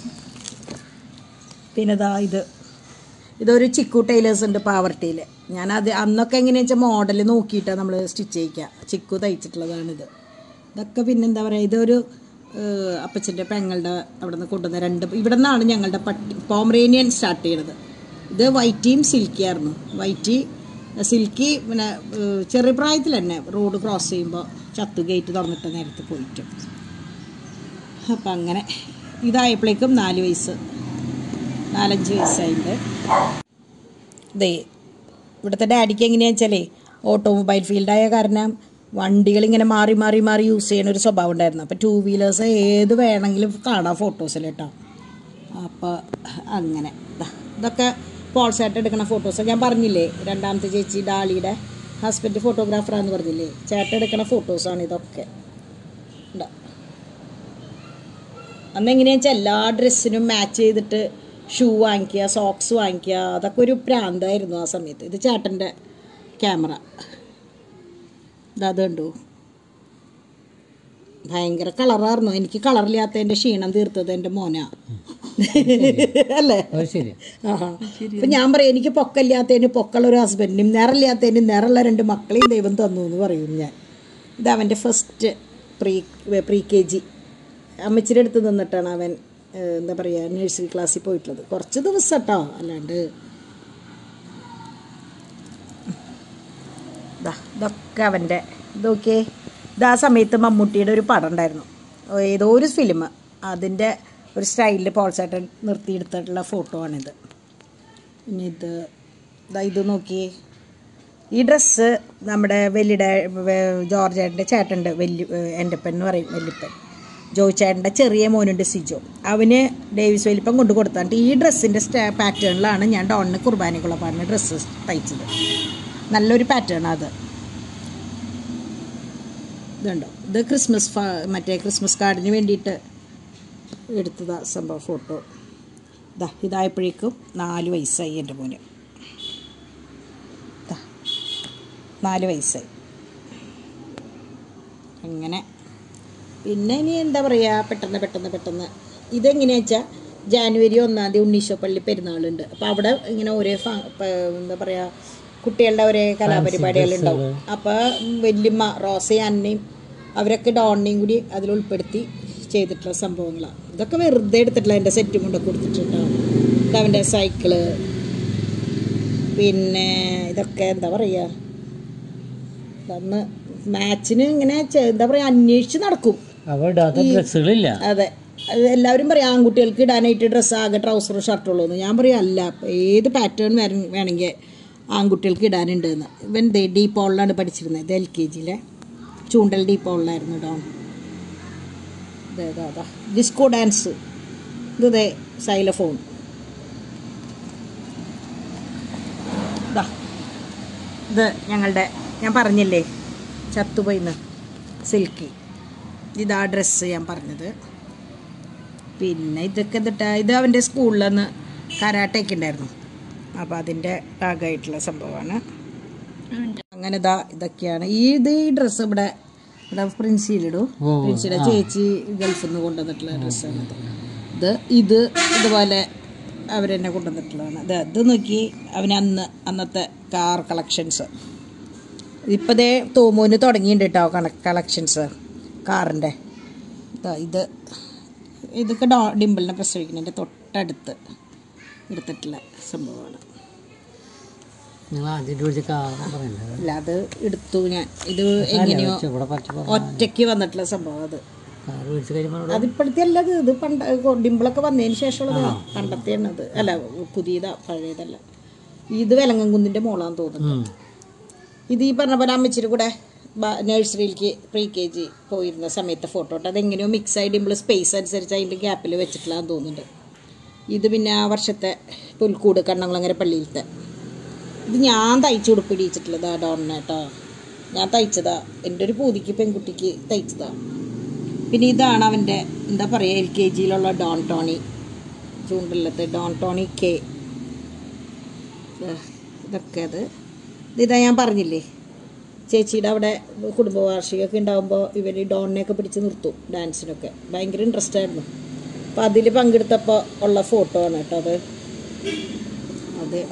പിന്നെ ഇതാ ഇത് ഇതൊരു ചിക്കു ടൈലേഴ്സ് ഉണ്ട് പാവർട്ടിയിൽ ഞാനത് അന്നൊക്കെ എങ്ങനെയാ വെച്ചാൽ മോഡൽ നോക്കിയിട്ടാണ് നമ്മൾ സ്റ്റിച്ച് ചെയ്യിക്കുക ചിക്കു തയ്ച്ചിട്ടുള്ളതാണിത് ഇതൊക്കെ പിന്നെന്താ പറയുക ഇതൊരു ഏഹ്, അപ്പച്ചൻ്റെ പെങ്ങളുടെ അവിടെ നിന്ന് കൊണ്ടുവന്ന രണ്ട് ഇവിടെ നിന്നാണ് ഞങ്ങളുടെ പട്ടി പോമറേനിയൻ സ്റ്റാർട്ട് ചെയ്യണത് ഇത് വൈറ്റിയും സിൽക്കിയായിരുന്നു വൈറ്റി സിൽക്കി പിന്നെ ഏഹ്, ചെറിയ പ്രായത്തിൽ തന്നെ റോഡ് ക്രോസ് ചെയ്യുമ്പോൾ ചത്തു ഗേറ്റ് തുറന്നിട്ട് നേരത്തെ പോയിട്ട് അപ്പം അങ്ങനെ ഇതായപ്പോഴേക്കും നാല് വയസ്സ് നാലഞ്ച് വയസ്സായിട്ട് ദേ ഇവിടുത്തെ ഡാഡിക്ക് എങ്ങനെയാണെന്ന് വെച്ചാലേ ഓട്ടോമൊബൈൽ ഫീൽഡായ കാരണം വണ്ടികൾ ഇങ്ങനെ മാറി മാറി മാറി യൂസ് ചെയ്യുന്ന ഒരു സ്വഭാവം ഉണ്ടായിരുന്നു അപ്പോൾ ടൂ വീലേഴ്സ് ഏത് വേണമെങ്കിലും കാണാം ഫോട്ടോസിൽ കേട്ടോ അപ്പോൾ അങ്ങനെ ദാ, ഇതൊക്കെ പോൾസായിട്ട് എടുക്കുന്ന ഫോട്ടോസ് ഞാൻ പറഞ്ഞില്ലേ രണ്ടാമത്തെ ചേച്ചി ഡാളിയുടെ ഹസ്ബൻഡ് ഫോട്ടോഗ്രാഫറാന്ന് പറഞ്ഞില്ലേ ചേട്ടൻ എടുക്കുന്ന ഫോട്ടോസാണ് ഇതൊക്കെ ഉണ്ടോ അന്ന് എങ്ങനെയാണെന്ന് വെച്ചാൽ എല്ലാ ഡ്രസ്സിനും മാച്ച് ചെയ്തിട്ട് ഷൂ വാങ്ങിക്കുക സോക്സ് വാങ്ങിക്കുക അതൊക്കെ ഒരു പ്രാന്തായിരുന്നു ആ സമയത്ത് ഇത് ചേട്ടൻ്റെ ക്യാമറ ഇത് കണ്ടു ഭയങ്കര കളറായിരുന്നു എനിക്ക് കളറില്ലാത്തതിൻ്റെ ക്ഷീണം തീർത്തത് എൻ്റെ മോനാ അല്ലേ അത് ശരി ആഹാ. അപ്പൊ ഞാൻ പറയും എനിക്ക് പൊക്കല്ലാത്തതിന് പൊക്കുള്ള ഒരു ഹസ്ബൻഡിനും നിറമില്ലാത്തതിന് നിറമുള്ള രണ്ട് മക്കളെയും ദൈവം തന്നു എന്ന് പറയും ഞാൻ ഇത് അവൻ്റെ first pre pre K G അമ്മച്ചിയുടെ അടുത്ത് നിന്നിട്ടാണ് അവൻ ഏഹ്, എന്താ പറയുക നഴ്സറി ക്ലാസ്സിൽ പോയിട്ടുള്ളത് കുറച്ച് ദിവസം കേട്ടോ അല്ലാണ്ട് ദാ ഇതൊക്കെ അവൻ്റെ ഇതൊക്കെ ഇത് ആ സമയത്ത് മമ്മൂട്ടിയുടെ ഒരു പടം ഉണ്ടായിരുന്നു ഏതോ ഒരു ഫിലിം അതിൻ്റെ ഒരു സ്റ്റൈലിൽ പോൾസേട്ടൻ നിർത്തിയെടുത്തിട്ടുള്ള ഫോട്ടോ ആണിത് ഇനി ഇത് ഇതാ ഇത് നോക്കിയേ ഈ ഡ്രസ്സ് നമ്മുടെ വലിയുടെ ജോർജേട്ടൻ്റെ ചേട്ടൻ്റെ വലിയ എൻ്റെ പെണ്ണ് പറയും വല്യപ്പൻ ജോയി ചേട്ടൻ്റെ ചെറിയ മോനുണ്ട് സിജോ അവന് ഡേവിസ് വലിപ്പം കൊണ്ട് കൊടുത്താണ്ട് ഈ ഡ്രസ്സിൻ്റെ സ്റ്റാ പാറ്റേണിലാണ് ഞാൻ ഡോണിന് കുർബാനയ്ക്കുള്ള പറഞ്ഞ ഡ്രസ്സ് തയ്ച്ചത് നല്ലൊരു പാറ്റേൺ അത് ഇതുണ്ടോ ഇത് ക്രിസ്മസ് ഫ- മറ്റേ ക്രിസ്മസ് കാർഡിന് വേണ്ടിയിട്ട് എടുത്തതാ സംഭവം ഫോട്ടോ ഇതാ ഇതായപ്പോഴേക്കും നാല് വയസ്സായി എൻ്റെ മോന് ദാ, നാല് വയസ്സായി അങ്ങനെ പിന്നെ ഇനി എന്താ പറയുക പെട്ടെന്ന് പെട്ടെന്ന് പെട്ടെന്ന് ഇതെങ്ങനെയാ വെച്ചാൽ ജാനുവരി ഒന്നാം തീയതി ഉണ്ണീശോ പള്ളി പെരുന്നാളുണ്ട് അപ്പോൾ അവിടെ ഇങ്ങനെ ഒരേ ഫ പ- എന്താ പറയുക കുട്ടികളുടെ ഒരേ കലാപരിപാടികളുണ്ടാവും അപ്പോൾ വല്യമ്മ റോസയും അന്നയും അവരൊക്കെ ഡോണിനെയും കൂടി അതിൽ ഉൾപ്പെടുത്തി ചെയ്തിട്ടുള്ള സംഭവങ്ങളാണ് ഇതൊക്കെ വെറുതെ എടുത്തിട്ടുള്ള എൻ്റെ സെറ്റും കൊണ്ടൊക്കെ കൊടുത്തിട്ടുണ്ടാവും ഇതവൻ്റെ സൈക്കിള് പിന്നെ ഇതൊക്കെ എന്താ പറയുക അന്ന് മാച്ചിന് ഇങ്ങനെ ചെ- എന്താ പറയുക അന്വേഷിച്ച് നടക്കും അവ ഇടാത്ത ഡ്രസ്സുകളില്ല അതെ അത് എല്ലാവരും പറയും ആൺകുട്ടികൾക്ക് ഇടാനായിട്ട് ഡ്രസ്സ് ആകെ ട്രൗസറും ഷർട്ടുള്ളൂ എന്ന് ഞാൻ പറയും അല്ല ഏത് പാറ്റേൺ വേണമെങ്കിൽ ആൺകുട്ടികൾക്ക് ഇടാനുണ്ട് എന്ന് ഇവൻ ദേ ഡീ പോളിലാണ് പഠിച്ചിരുന്നത് ഇത് എൽ കെ ജിയിലെ ചൂണ്ടൽ ഡീ പോളിലായിരുന്നു ഡോൺ ഇതേ ഇതാ ഇതാ ഡിസ്കോ ഡാൻസ് ഇത് ദേ സൈലഫോൺ ഇതാ ഇത് ഞങ്ങളുടെ ഞാൻ പറഞ്ഞില്ലേ ചത്തുപോയിന്ന് സിൽക്കി ഇതാ ഡ്രസ്സ് ഞാൻ പറഞ്ഞത് പിന്നെ ഇതൊക്കെ ഇതിട്ട ഇത് അവൻ്റെ സ്കൂളിൽ നിന്ന് കരാട്ടയൊക്കെ ഉണ്ടായിരുന്നു അപ്പോൾ അതിൻ്റെ ഭാഗമായിട്ടുള്ള സംഭവമാണ് അങ്ങനെ ഇതാ ഇതൊക്കെയാണ് ഈ ഇത് ഈ ഡ്രസ്സ് ഇവിടെ ഇവിടെ പ്രിൻസിയിലിടും പ്രിൻസിയുടെ ചേച്ചി ഗൾഫിൽ നിന്ന് കൊണ്ടുവന്നിട്ടുള്ള ഡ്രസ്സാണ് ഇത് ഇത് ഇത് ഇതുപോലെ അവരെന്നെ കൊണ്ടുവന്നിട്ടുള്ളതാണ് ഇത് ഇത് നോക്കി അവന് അന്ന് അന്നത്തെ കാർ കളക്ഷൻസ് ഇപ്പം ദേ തോമൂന് തുടങ്ങിയിട്ടുണ്ട് കേട്ടോ കണ കളക്ഷൻസ് കാറിൻ്റെ ഇതാ ഇത് ഇതൊക്കെ ഡോ ഡിമ്പിളിനെ പ്രസവിക്കുന്നതിൻ്റെ തൊട്ടടുത്ത് എടുത്തിട്ടുള്ള സംഭവമാണ് നിങ്ങൾ ആദ്യമായിട്ട് വിളിച്ച കാരണം പറയണ്ടത് അല്ല അത് എടുത്തു ഞാൻ ഇത് എങ്ങനെയോ ഇവിടെ പച്ച ഒറ്റയ്ക്ക് വന്നിട്ടുള്ള സംഭവം അത് കാറ് വിളിച്ച് കഴിയുമ്പോൾ അതിപ്പോഴത്തെ അല്ല ഇത് ഇത് പണ്ട ഡിമ്പിളൊക്കെ വന്നതിന് ശേഷമുള്ളതാണ് പണ്ടത്തെയാണ് അത് അല്ല പുതിയതാ പഴയതല്ല ഇത് വിലങ്ങൻകുന്നിൻ്റെ മോളാന്ന് തോന്നുന്നു ഇത് ഈ പറഞ്ഞ പോലെ അമ്മച്ചിരി കൂടെ നഴ്സറിയിലേക്ക് പ്രീ കെ ജി പോയിരുന്ന സമയത്തെ ഫോട്ടോ കേട്ടോ അതെങ്ങനെയോ മിക്സ് ആയി ഡിമ്പിൾ സ്പേസ് അനുസരിച്ച് അതിൻ്റെ ഗ്യാപ്പിൽ വെച്ചിട്ടില്ലാന്ന് തോന്നുന്നുണ്ട് ഇത് പിന്നെ ആ വർഷത്തെ പുൽക്കൂട് കണ്ണംകുളങ്ങര പള്ളിയിലത്തെ ഇത് ഞാൻ തയ്ച്ചു ഉടുപ്പിടിച്ചിട്ടുള്ളതാ ഡോണിനെ കേട്ടോ ഞാൻ തയ്ച്ചതാ എൻ്റെ ഒരു പൂതിക്ക് പെൺകുട്ടിക്ക് തയ്ച്ചതാ പിന്നെ ഇതാണ് അവൻ്റെ എന്താ പറയുക എൽ കെ ജിയിലുള്ള ഡോൺ ടോണി ചൂണ്ടല്ലത്ത് ഡോൺ ടോണി കെ ദാ, ഇതൊക്കെ അത് ഇതാ ഞാൻ പറഞ്ഞില്ലേ ചേച്ചിയുടെ അവിടെ കുടുംബവാർഷികമൊക്കെ ഉണ്ടാകുമ്പോൾ ഇവർ ഡോണിനെയൊക്കെ പിടിച്ച് നിർത്തും ഡാൻസിനൊക്കെ ഭയങ്കര ഇൻട്രസ്റ്റ് ആയിരുന്നു അപ്പോൾ അതിൽ പങ്കെടുത്തപ്പോൾ ഉള്ള ഫോട്ടോ ആണ് കേട്ടോ അത് അതെ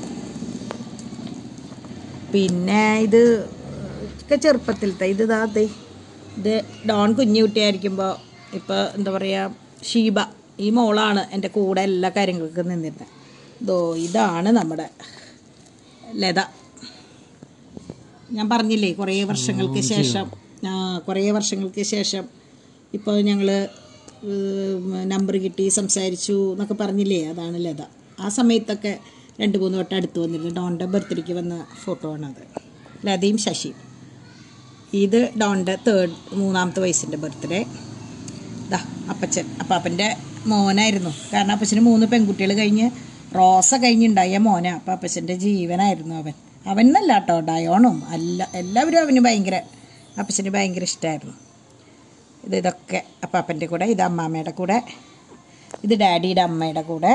പിന്നെ ഇത് ഒക്കെ ചെറുപ്പത്തിലത്തെ ഇത് ഇതാ ദേ ഇത് ഡോൺ കുഞ്ഞു കുട്ടിയായിരിക്കുമ്പോൾ ഇപ്പോൾ എന്താ പറയുക ഷീബ ഈ മോളാണ് എൻ്റെ കൂടെ എല്ലാ കാര്യങ്ങൾക്കും നിന്നിരുന്നത് ഇതോ ഇതാണ് നമ്മുടെ ലത ഞാൻ പറഞ്ഞില്ലേ കുറേ വർഷങ്ങൾക്ക് ശേഷം ആ കുറേ വർഷങ്ങൾക്ക് ശേഷം ഇപ്പോൾ ഞങ്ങൾ നമ്പർ കിട്ടി സംസാരിച്ചു എന്നൊക്കെ പറഞ്ഞില്ലേ അതാണ് ലത ആ സമയത്തൊക്കെ രണ്ട് മൂന്ന് വട്ടം അടുത്ത് വന്നിരുന്നു ഡോണിൻ്റെ ബർത്ത്ഡേക്ക് വന്ന ഫോട്ടോ ആണത് ലതയും ശശിയും ഇത് ഡോണിൻ്റെ തേർഡ് മൂന്നാമത്തെ വയസ്സിൻ്റെ ബർത്ത്ഡേ ദാ അപ്പച്ചൻ അപ്പാപ്പൻ്റെ മോനായിരുന്നു കാരണം അപ്പച്ചന് മൂന്ന് പെൺകുട്ടികൾ കഴിഞ്ഞ് റോസ കഴിഞ്ഞുണ്ടായ മോനാ അപ്പം അപ്പച്ചൻ്റെ ജീവനായിരുന്നു അവൻ അവൻ എന്നല്ല കേട്ടോ ഡയോണും അല്ല എല്ലാവരും അവന് ഭയങ്കര അപ്പച്ചന് ഭയങ്കര ഇഷ്ടമായിരുന്നു ഇത് ഇതൊക്കെ അപ്പാപ്പൻ്റെ കൂടെ ഇത് അമ്മാമ്മയുടെ കൂടെ ഇത് ഡാഡിയുടെ അമ്മയുടെ കൂടെ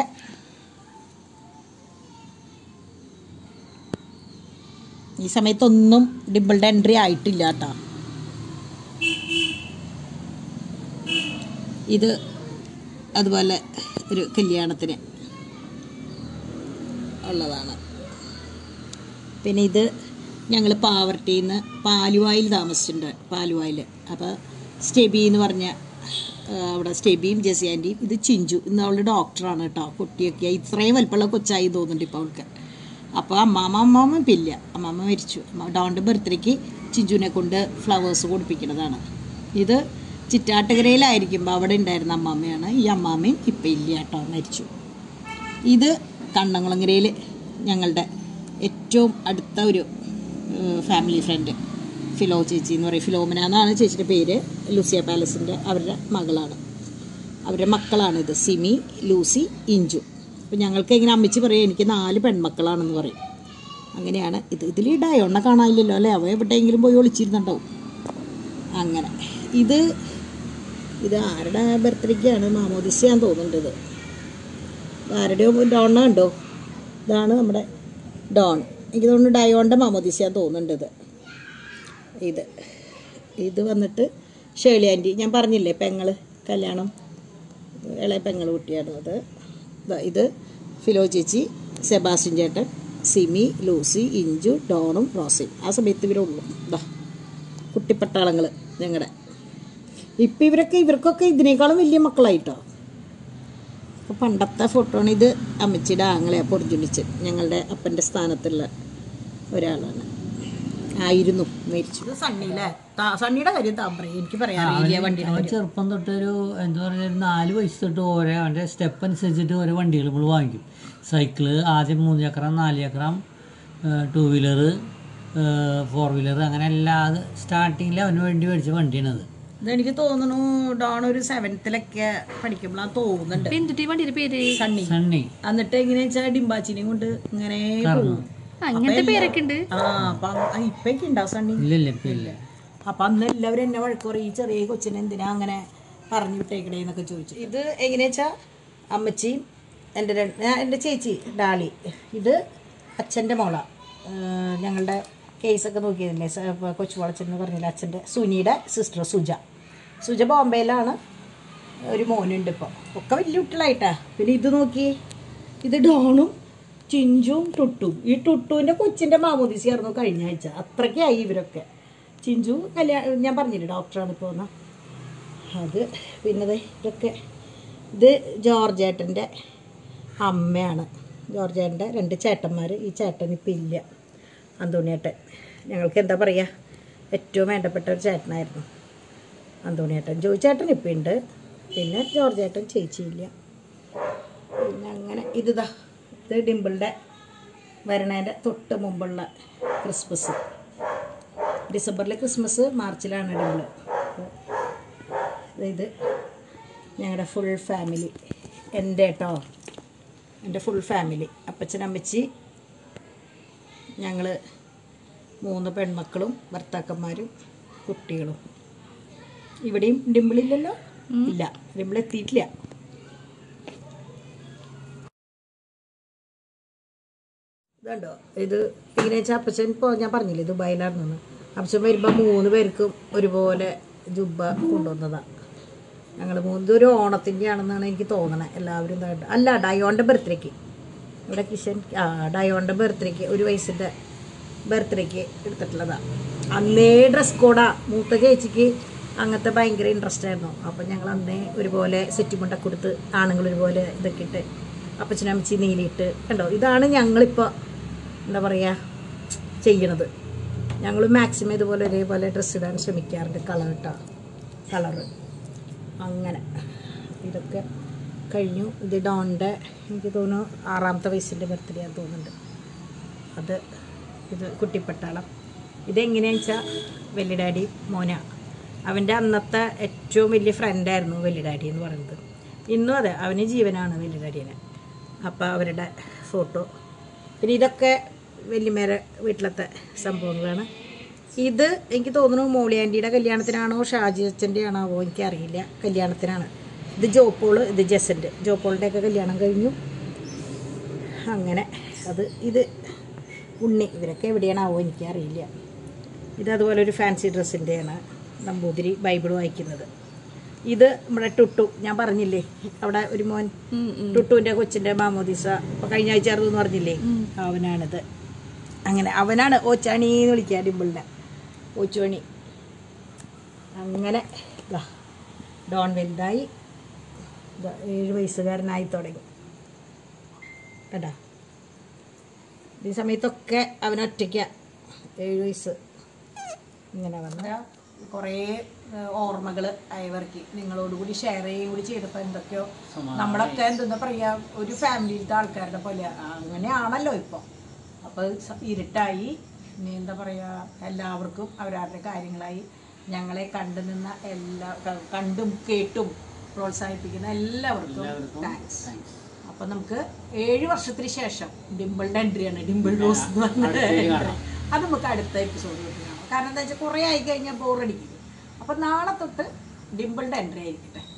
ഈ സമയത്തൊന്നും ഡിമ്പിളുടെ എൻട്രി ആയിട്ടില്ല കേട്ടോ ഇത് അതുപോലെ ഒരു കല്യാണത്തിന് ഉള്ളതാണ് പിന്നെ ഇത് ഞങ്ങൾ പാവർട്ടിയിൽ നിന്ന് പാലുവായിൽ താമസിച്ചിട്ടുണ്ട് പാലുവായിൽ അപ്പോൾ സ്റ്റെബി എന്ന് പറഞ്ഞ ആ, അവിടെ സ്റ്റെബിയും ജെസി ആൻറ്റിയും ഇത് ചിഞ്ചു ഇന്ന് അവളുടെ ഡോക്ടറാണ് കേട്ടോ കുട്ടിയൊക്കെ ഇത്രയും വലിപ്പമുള്ള കൊച്ചായി തോന്നുന്നുണ്ട് ഇപ്പോൾ അവൾക്ക് അപ്പോൾ അമ്മാമ്മ അമ്മാമ്മ ഇപ്പം ഇല്ല അമ്മാമ്മ മരിച്ചു അമ്മ ഡോണിൻ്റെ ബർത്ത്ഡേക്ക് ചിഞ്ചുവിനെ കൊണ്ട് ഫ്ലവേഴ്സ് കൊടുപ്പിക്കുന്നതാണ് ഇത് ചിറ്റാട്ടുകരയിലായിരിക്കുമ്പോൾ അവിടെ ഉണ്ടായിരുന്ന അമ്മാമ്മയാണ് ഈ അമ്മാമ്മയും ഇപ്പം ഇല്ല കേട്ടോ മരിച്ചു ഇത് കണ്ണംകുളങ്ങരയിൽ ഞങ്ങളുടെ ഏറ്റവും അടുത്ത ഒരു ഫാമിലി ഫ്രണ്ട് ഫിലോ ചേച്ചി എന്ന് പറയും ഫിലോമിന എന്നാണ് ചേച്ചിയുടെ പേര് ലൂസിയ പാലസിൻ്റെ അവരുടെ മകളാണ് അവരുടെ മക്കളാണ് ഇത് സിമി ലൂസി ഇഞ്ചു അപ്പം ഞങ്ങൾക്ക് ഇങ്ങനെ അമ്മച്ചി പറയും എനിക്ക് നാല് പെൺമക്കളാണെന്ന് പറയും അങ്ങനെയാണ് ഇത് ഇതിൽ ഈ ഡയോണ്ണ കാണാനില്ലല്ലോ അല്ലേ അവ എവിടെയെങ്കിലും പോയി ഒളിച്ചിരുന്നുണ്ടാവും അങ്ങനെ ഇത് ഇത് ആരുടെ ബർത്ത്ഡേക്കാണ് മാമോദിസയാന്ന് തോന്നുന്നുണ്ട് ഇത് ആരുടെയോ ഡോണ ഉണ്ടോ ഇതാണ് നമ്മുടെ ഡോൺ എനിക്ക് തോന്നുന്നു ഡയോണിൻ്റെ മാമോദിസയാന്ന് തോന്നുന്നുണ്ട് ഇത് ഇത് ഇത് വന്നിട്ട് ഷേളി ആൻറ്റി ഞാൻ പറഞ്ഞില്ലേ പെങ്ങൾ കല്യാണം ഇളയ പെങ്ങൾ കുട്ടിയാണ് അത് ദാ ഇത് ഫിലോ ചേച്ചി സെബാസ്റ്റ്യൻ ചേട്ടൻ സിമി ലൂസി ഇഞ്ചു ഡോണും റോസിയും ആ സമയത്ത് ഇവരുള്ളൂ ഇതാ കുട്ടിപ്പട്ടാളങ്ങൾ ഞങ്ങളുടെ ഇപ്പം ഇവരൊക്കെ ഇവർക്കൊക്കെ ഇതിനേക്കാളും വലിയ മക്കളായിട്ടോ അപ്പോൾ പണ്ടത്തെ ഫോട്ടോ ആണ് ഇത് അമ്മച്ചിയുടെ ആങ്ങളെ പൊറിജുണിച്ച് ഞങ്ങളുടെ അപ്പൻ്റെ സ്ഥാനത്തുള്ള ഒരാളാണ് ആയിരുന്നു മരിച്ചു ഇത് സണ്ണിയിലെ സണ്ണിയുടെ കാര്യം താൻ പറയും എനിക്ക് പറയാൻ അറിയില്ല വണ്ടിയുടെ അവൻ ചെറുപ്പം തൊട്ടൊരു എന്താ പറയുക ഒരു നാല് വയസ്സ് തൊട്ട് ഓരോ അവൻ്റെ സ്റ്റെപ്പ് അനുസരിച്ചിട്ട് ഓരോ വണ്ടികൾ നമ്മൾ വാങ്ങിക്കും സൈക്കിള് ആദ്യം മൂന്ന് ചക്രം നാല് ചക്രം ടൂ വീലർ ഫോർ വീലർ അങ്ങനെ എല്ലാ സ്റ്റാർട്ടിങ്ങിൽ അവന് വേണ്ടി മേടിച്ച വണ്ടിയാണത് ഇതെനിക്ക് തോന്നുന്നു ഡോൺ ഒരു സെവൻത്തിലൊക്കെ പഠിക്കുമ്പോഴാ തോന്നുന്നുണ്ട് ഇപ്പൊ എന്തുട്ടി വണ്ടിയുടെ പേര് സണ്ണി സണ്ണി എന്നിട്ട് എങ്ങനെയാ വെച്ചാൽ ഡിംബാച്ചിനെയും കൊണ്ട് ഇങ്ങനെ പോകും ആ, ഇങ്ങനത്തെ പേരൊക്കെ ഉണ്ട് ആ അപ്പൊ അങ്ങ് ഇപ്പൊക്കെ ഉണ്ടാവും സണ്ണി ഇല്ല ഇല്ല ഇപ്പൊ ഇല്ല അപ്പൊ അന്ന് എല്ലാവരും എന്നെ വഴക്ക് പറയും ഈ ചെറിയ കൊച്ചിനെ എന്തിനാ അങ്ങനെ പറഞ്ഞു വിട്ടേക്കണേ എന്നൊക്കെ ചോദിച്ചു ഇത് എങ്ങനെയാ വെച്ചാ അമ്മച്ചിയും എൻ്റെ രണ്ട് ഞാൻ- എൻ്റെ ചേച്ചി ഡാളി ഇത് അച്ഛൻ്റെ മോള ഏഹ് ഞങ്ങളുടെ കേസൊക്കെ നോക്കിയതില്ലേ സ- ഇപ്പൊ കൊച്ചു വളച്ചൻ എന്ന് പറഞ്ഞില്ല അച്ഛൻ്റെ സുനിയുടെ സിസ്റ്റർ സുജ സുജ ബോംബെയിലാണ് ഒരു മോനുണ്ട് ഇപ്പോൾ ഒക്കെ വലിയ കുട്ടികളായിട്ടാ പിന്നെ ഇത് നോക്കി ഇത് ഡോണും ചിഞ്ചും ടുട്ടും ഈ ടുട്ടുവിൻ്റെ കൊച്ചിൻ്റെ മാമോദിസിയായിരുന്നു കഴിഞ്ഞ ആഴ്ച അത്രയ്ക്കായി ഇവരൊക്കെ ചിഞ്ചു കല്യാണം ഞാൻ പറഞ്ഞില്ലേ ഡോക്ടറാണ് ഇപ്പോൾ വന്ന അത് പിന്നെ ദേ ഇതൊക്കെ ഇത് ജോർജേട്ടൻ്റെ അമ്മയാണ് ജോർജേട്ടൻ്റെ രണ്ട് ചേട്ടന്മാർ ഈ ചേട്ടൻ ഇപ്പം ഇല്ല അന്തോണിയേട്ടൻ ഞങ്ങൾക്ക് എന്താ പറയുക ഏറ്റവും വേണ്ടപ്പെട്ട ഒരു ചേട്ടനായിരുന്നു അന്തോണിയേട്ടൻ ജോയി ചേട്ടൻ ഇപ്പം ഉണ്ട് പിന്നെ ജോർജേട്ടൻ ചേച്ചിയില്ല പിന്നെ അങ്ങനെ ഇതാ ഇത് ഡിമ്പിളുടെ വരണേൻ്റെ തൊട്ട് മുമ്പുള്ള ക്രിസ്മസ് ഡിസംബറിലെ ക്രിസ്മസ് മാർച്ചിലാണ് ഡിമ്പിള് ഇത് ഞങ്ങളുടെ ഫുൾ ഫാമിലി എൻ്റെ കേട്ടോ എൻ്റെ ഫുൾ ഫാമിലി അപ്പച്ചനമ്മച്ചി ഞങ്ങൾ മൂന്ന് പെൺമക്കളും ഭർത്താക്കന്മാരും കുട്ടികളും ഇവിടെയും ഡിമ്പിളില്ലല്ലോ ഇല്ല ഡിമ്പിൾ എത്തിയിട്ടില്ല ഇതുണ്ടോ ഇത് എങ്ങനെയാ വെച്ചാൽ അപ്പച്ചൻ ഇപ്പോൾ ഞാൻ പറഞ്ഞില്ലേ ദുബായിലാണെന്ന് അപ്പച്ചൻ വരുമ്പോൾ മൂന്ന് പേർക്കും ഒരുപോലെ ജുബ്ബ കൊണ്ടുവന്നതാണ് ഞങ്ങൾ മൂന്ന് ഒരു ഓണത്തിൻ്റെ ആണെന്നാണ് എനിക്ക് തോന്നണത് എല്ലാവരും ഇതായിട്ട് അല്ല ഡയോൻ്റെ ബർത്ത്ഡേക്ക് ഇവിടെ കിഷൻ ആ ഡയോൻ്റെ ബർത്ത്ഡേക്ക് ഒരു വയസ്സിൻ്റെ ബർത്ത്ഡേക്ക് എടുത്തിട്ടുള്ളതാണ് അന്നേ ഡ്രസ് കോഡാ മൂത്ത ചേച്ചിക്ക് അങ്ങനത്തെ ഭയങ്കര ഇൻട്രസ്റ്റ് ആയിരുന്നു അപ്പം ഞങ്ങൾ അന്നേ ഒരുപോലെ സെറ്റ് മുണ്ടൊക്കെ കൊടുത്ത് ആണുങ്ങൾ ഒരുപോലെ ഇതൊക്കെ ഇട്ട് അപ്പച്ചനമ്മച്ചി നീലിയിട്ട് കണ്ടോ ഇതാണ് ഞങ്ങളിപ്പോൾ എന്താ പറയുക ചെയ്യണത് ഞങ്ങൾ മാക്സിമം ഇതുപോലെ ഒരേപോലെ ഡ്രസ്സ് ഇടാൻ ശ്രമിക്കാറുണ്ട് കളർ കേട്ടോ കളറ് അങ്ങനെ ഇതൊക്കെ കഴിഞ്ഞു ഇത് ഡോണിൻ്റെ എനിക്ക് തോന്നുന്നു ആറാമത്തെ വയസ്സിൻ്റെ ബർത്ത്ഡേ ആണെന്ന് തോന്നുന്നുണ്ട് അത് ഇത് കുട്ടിപ്പട്ടാളം ഇതെങ്ങനെയാണെന്ന് വെച്ചാൽ വലിയ ഡാഡി മോന അവൻ്റെ അന്നത്തെ ഏറ്റവും വലിയ ഫ്രണ്ടായിരുന്നു വലിയ ഡാഡി എന്ന് പറയുന്നത് ഇന്നും അതെ അവന് ജീവനാണ് വലിയ ഡാഡീനെ അപ്പോൾ അവരുടെ ഫോട്ടോ പിന്നെ ഇതൊക്കെ വല്യമ്മേരെ വീട്ടിലത്തെ സംഭവങ്ങളാണ് ഇത് എനിക്ക് തോന്നുന്നു മോളി ആൻറ്റിയുടെ കല്യാണത്തിനാണോ ഷാജി അച്ഛൻ്റെ ആണോ എനിക്കറിയില്ല കല്യാണത്തിനാണ് ഇത് ജോപ്പോള് ഇത് ജസൻ്റ് ജോപ്പോളിൻ്റെയൊക്കെ കല്യാണം കഴിഞ്ഞു അങ്ങനെ അത് ഇത് ഉണ്ണി ഇവരൊക്കെ എവിടെയാണാവോ എനിക്കറിയില്ല ഇത് അതുപോലെ ഒരു ഫാൻസി ഡ്രസ്സിൻ്റെയാണ് നമ്പൂതിരി ബൈബിൾ വായിക്കുന്നത് ഇത് നമ്മുടെ ടുട്ടു ഞാൻ പറഞ്ഞില്ലേ അവിടെ ഒരു മോൻ ടുട്ടുവിൻ്റെ കൊച്ചിൻ്റെ മാമോദിസ ഇപ്പോൾ കഴിഞ്ഞ ആഴ്ച ആയിരുന്നു എന്ന് പറഞ്ഞില്ലേ അവനാണിത് അങ്ങനെ അവനാണ് ഓച്ചാണി എന്ന് വിളിക്കുക ഡിമ്പിളിനെ ഓച്ചുവണി അങ്ങനെ ദാ ഡോൺ വലുതായി ദാ ഏഴ് വയസ്സുകാരനായി തുടങ്ങി കേട്ടാ ഈ സമയത്തൊക്കെ അവനൊറ്റയ്ക്ക ഏഴ് വയസ്സ് ഇങ്ങനെ വന്ന കുറേ ഓർമ്മകൾ അയവർക്കി നിങ്ങളോട് കൂടി ഷെയർ ചെയ്യുകയും കൂടി ചെയ്തപ്പോൾ എന്തൊക്കെയോ നമ്മളൊക്കെ എന്താ പറയുക ഒരു ഫാമിലിയിലത്തെ ആൾക്കാരുടെ പോലെ അങ്ങനെയാണല്ലോ ഇപ്പോൾ അപ്പോൾ ഇരുട്ടായി ഇനി എന്താ പറയുക എല്ലാവർക്കും അവരവരുടെ കാര്യങ്ങളായി ഞങ്ങളെ കണ്ടു നിന്ന എല്ലാ ക- കണ്ടും കേട്ടും പ്രോത്സാഹിപ്പിക്കുന്ന എല്ലാവർക്കും താങ്ക്സ് അപ്പൊ നമുക്ക് ഏഴ് വർഷത്തിന് ശേഷം ഡിമ്പിളുടെ എൻട്രിയാണ് ഡിമ്പിൾ റോസ് എന്ന് പറഞ്ഞ entry. അത് നമുക്ക് അടുത്ത എപ്പിസോഡ് കാണാം കാരണം എന്താ വെച്ചാൽ കുറേ ആയി കഴിഞ്ഞാൽ ബോറടിക്കും അപ്പൊ നാളെ തൊട്ട് ഡിമ്പിളുടെ എൻട്രി ആയിരിക്കട്ടെ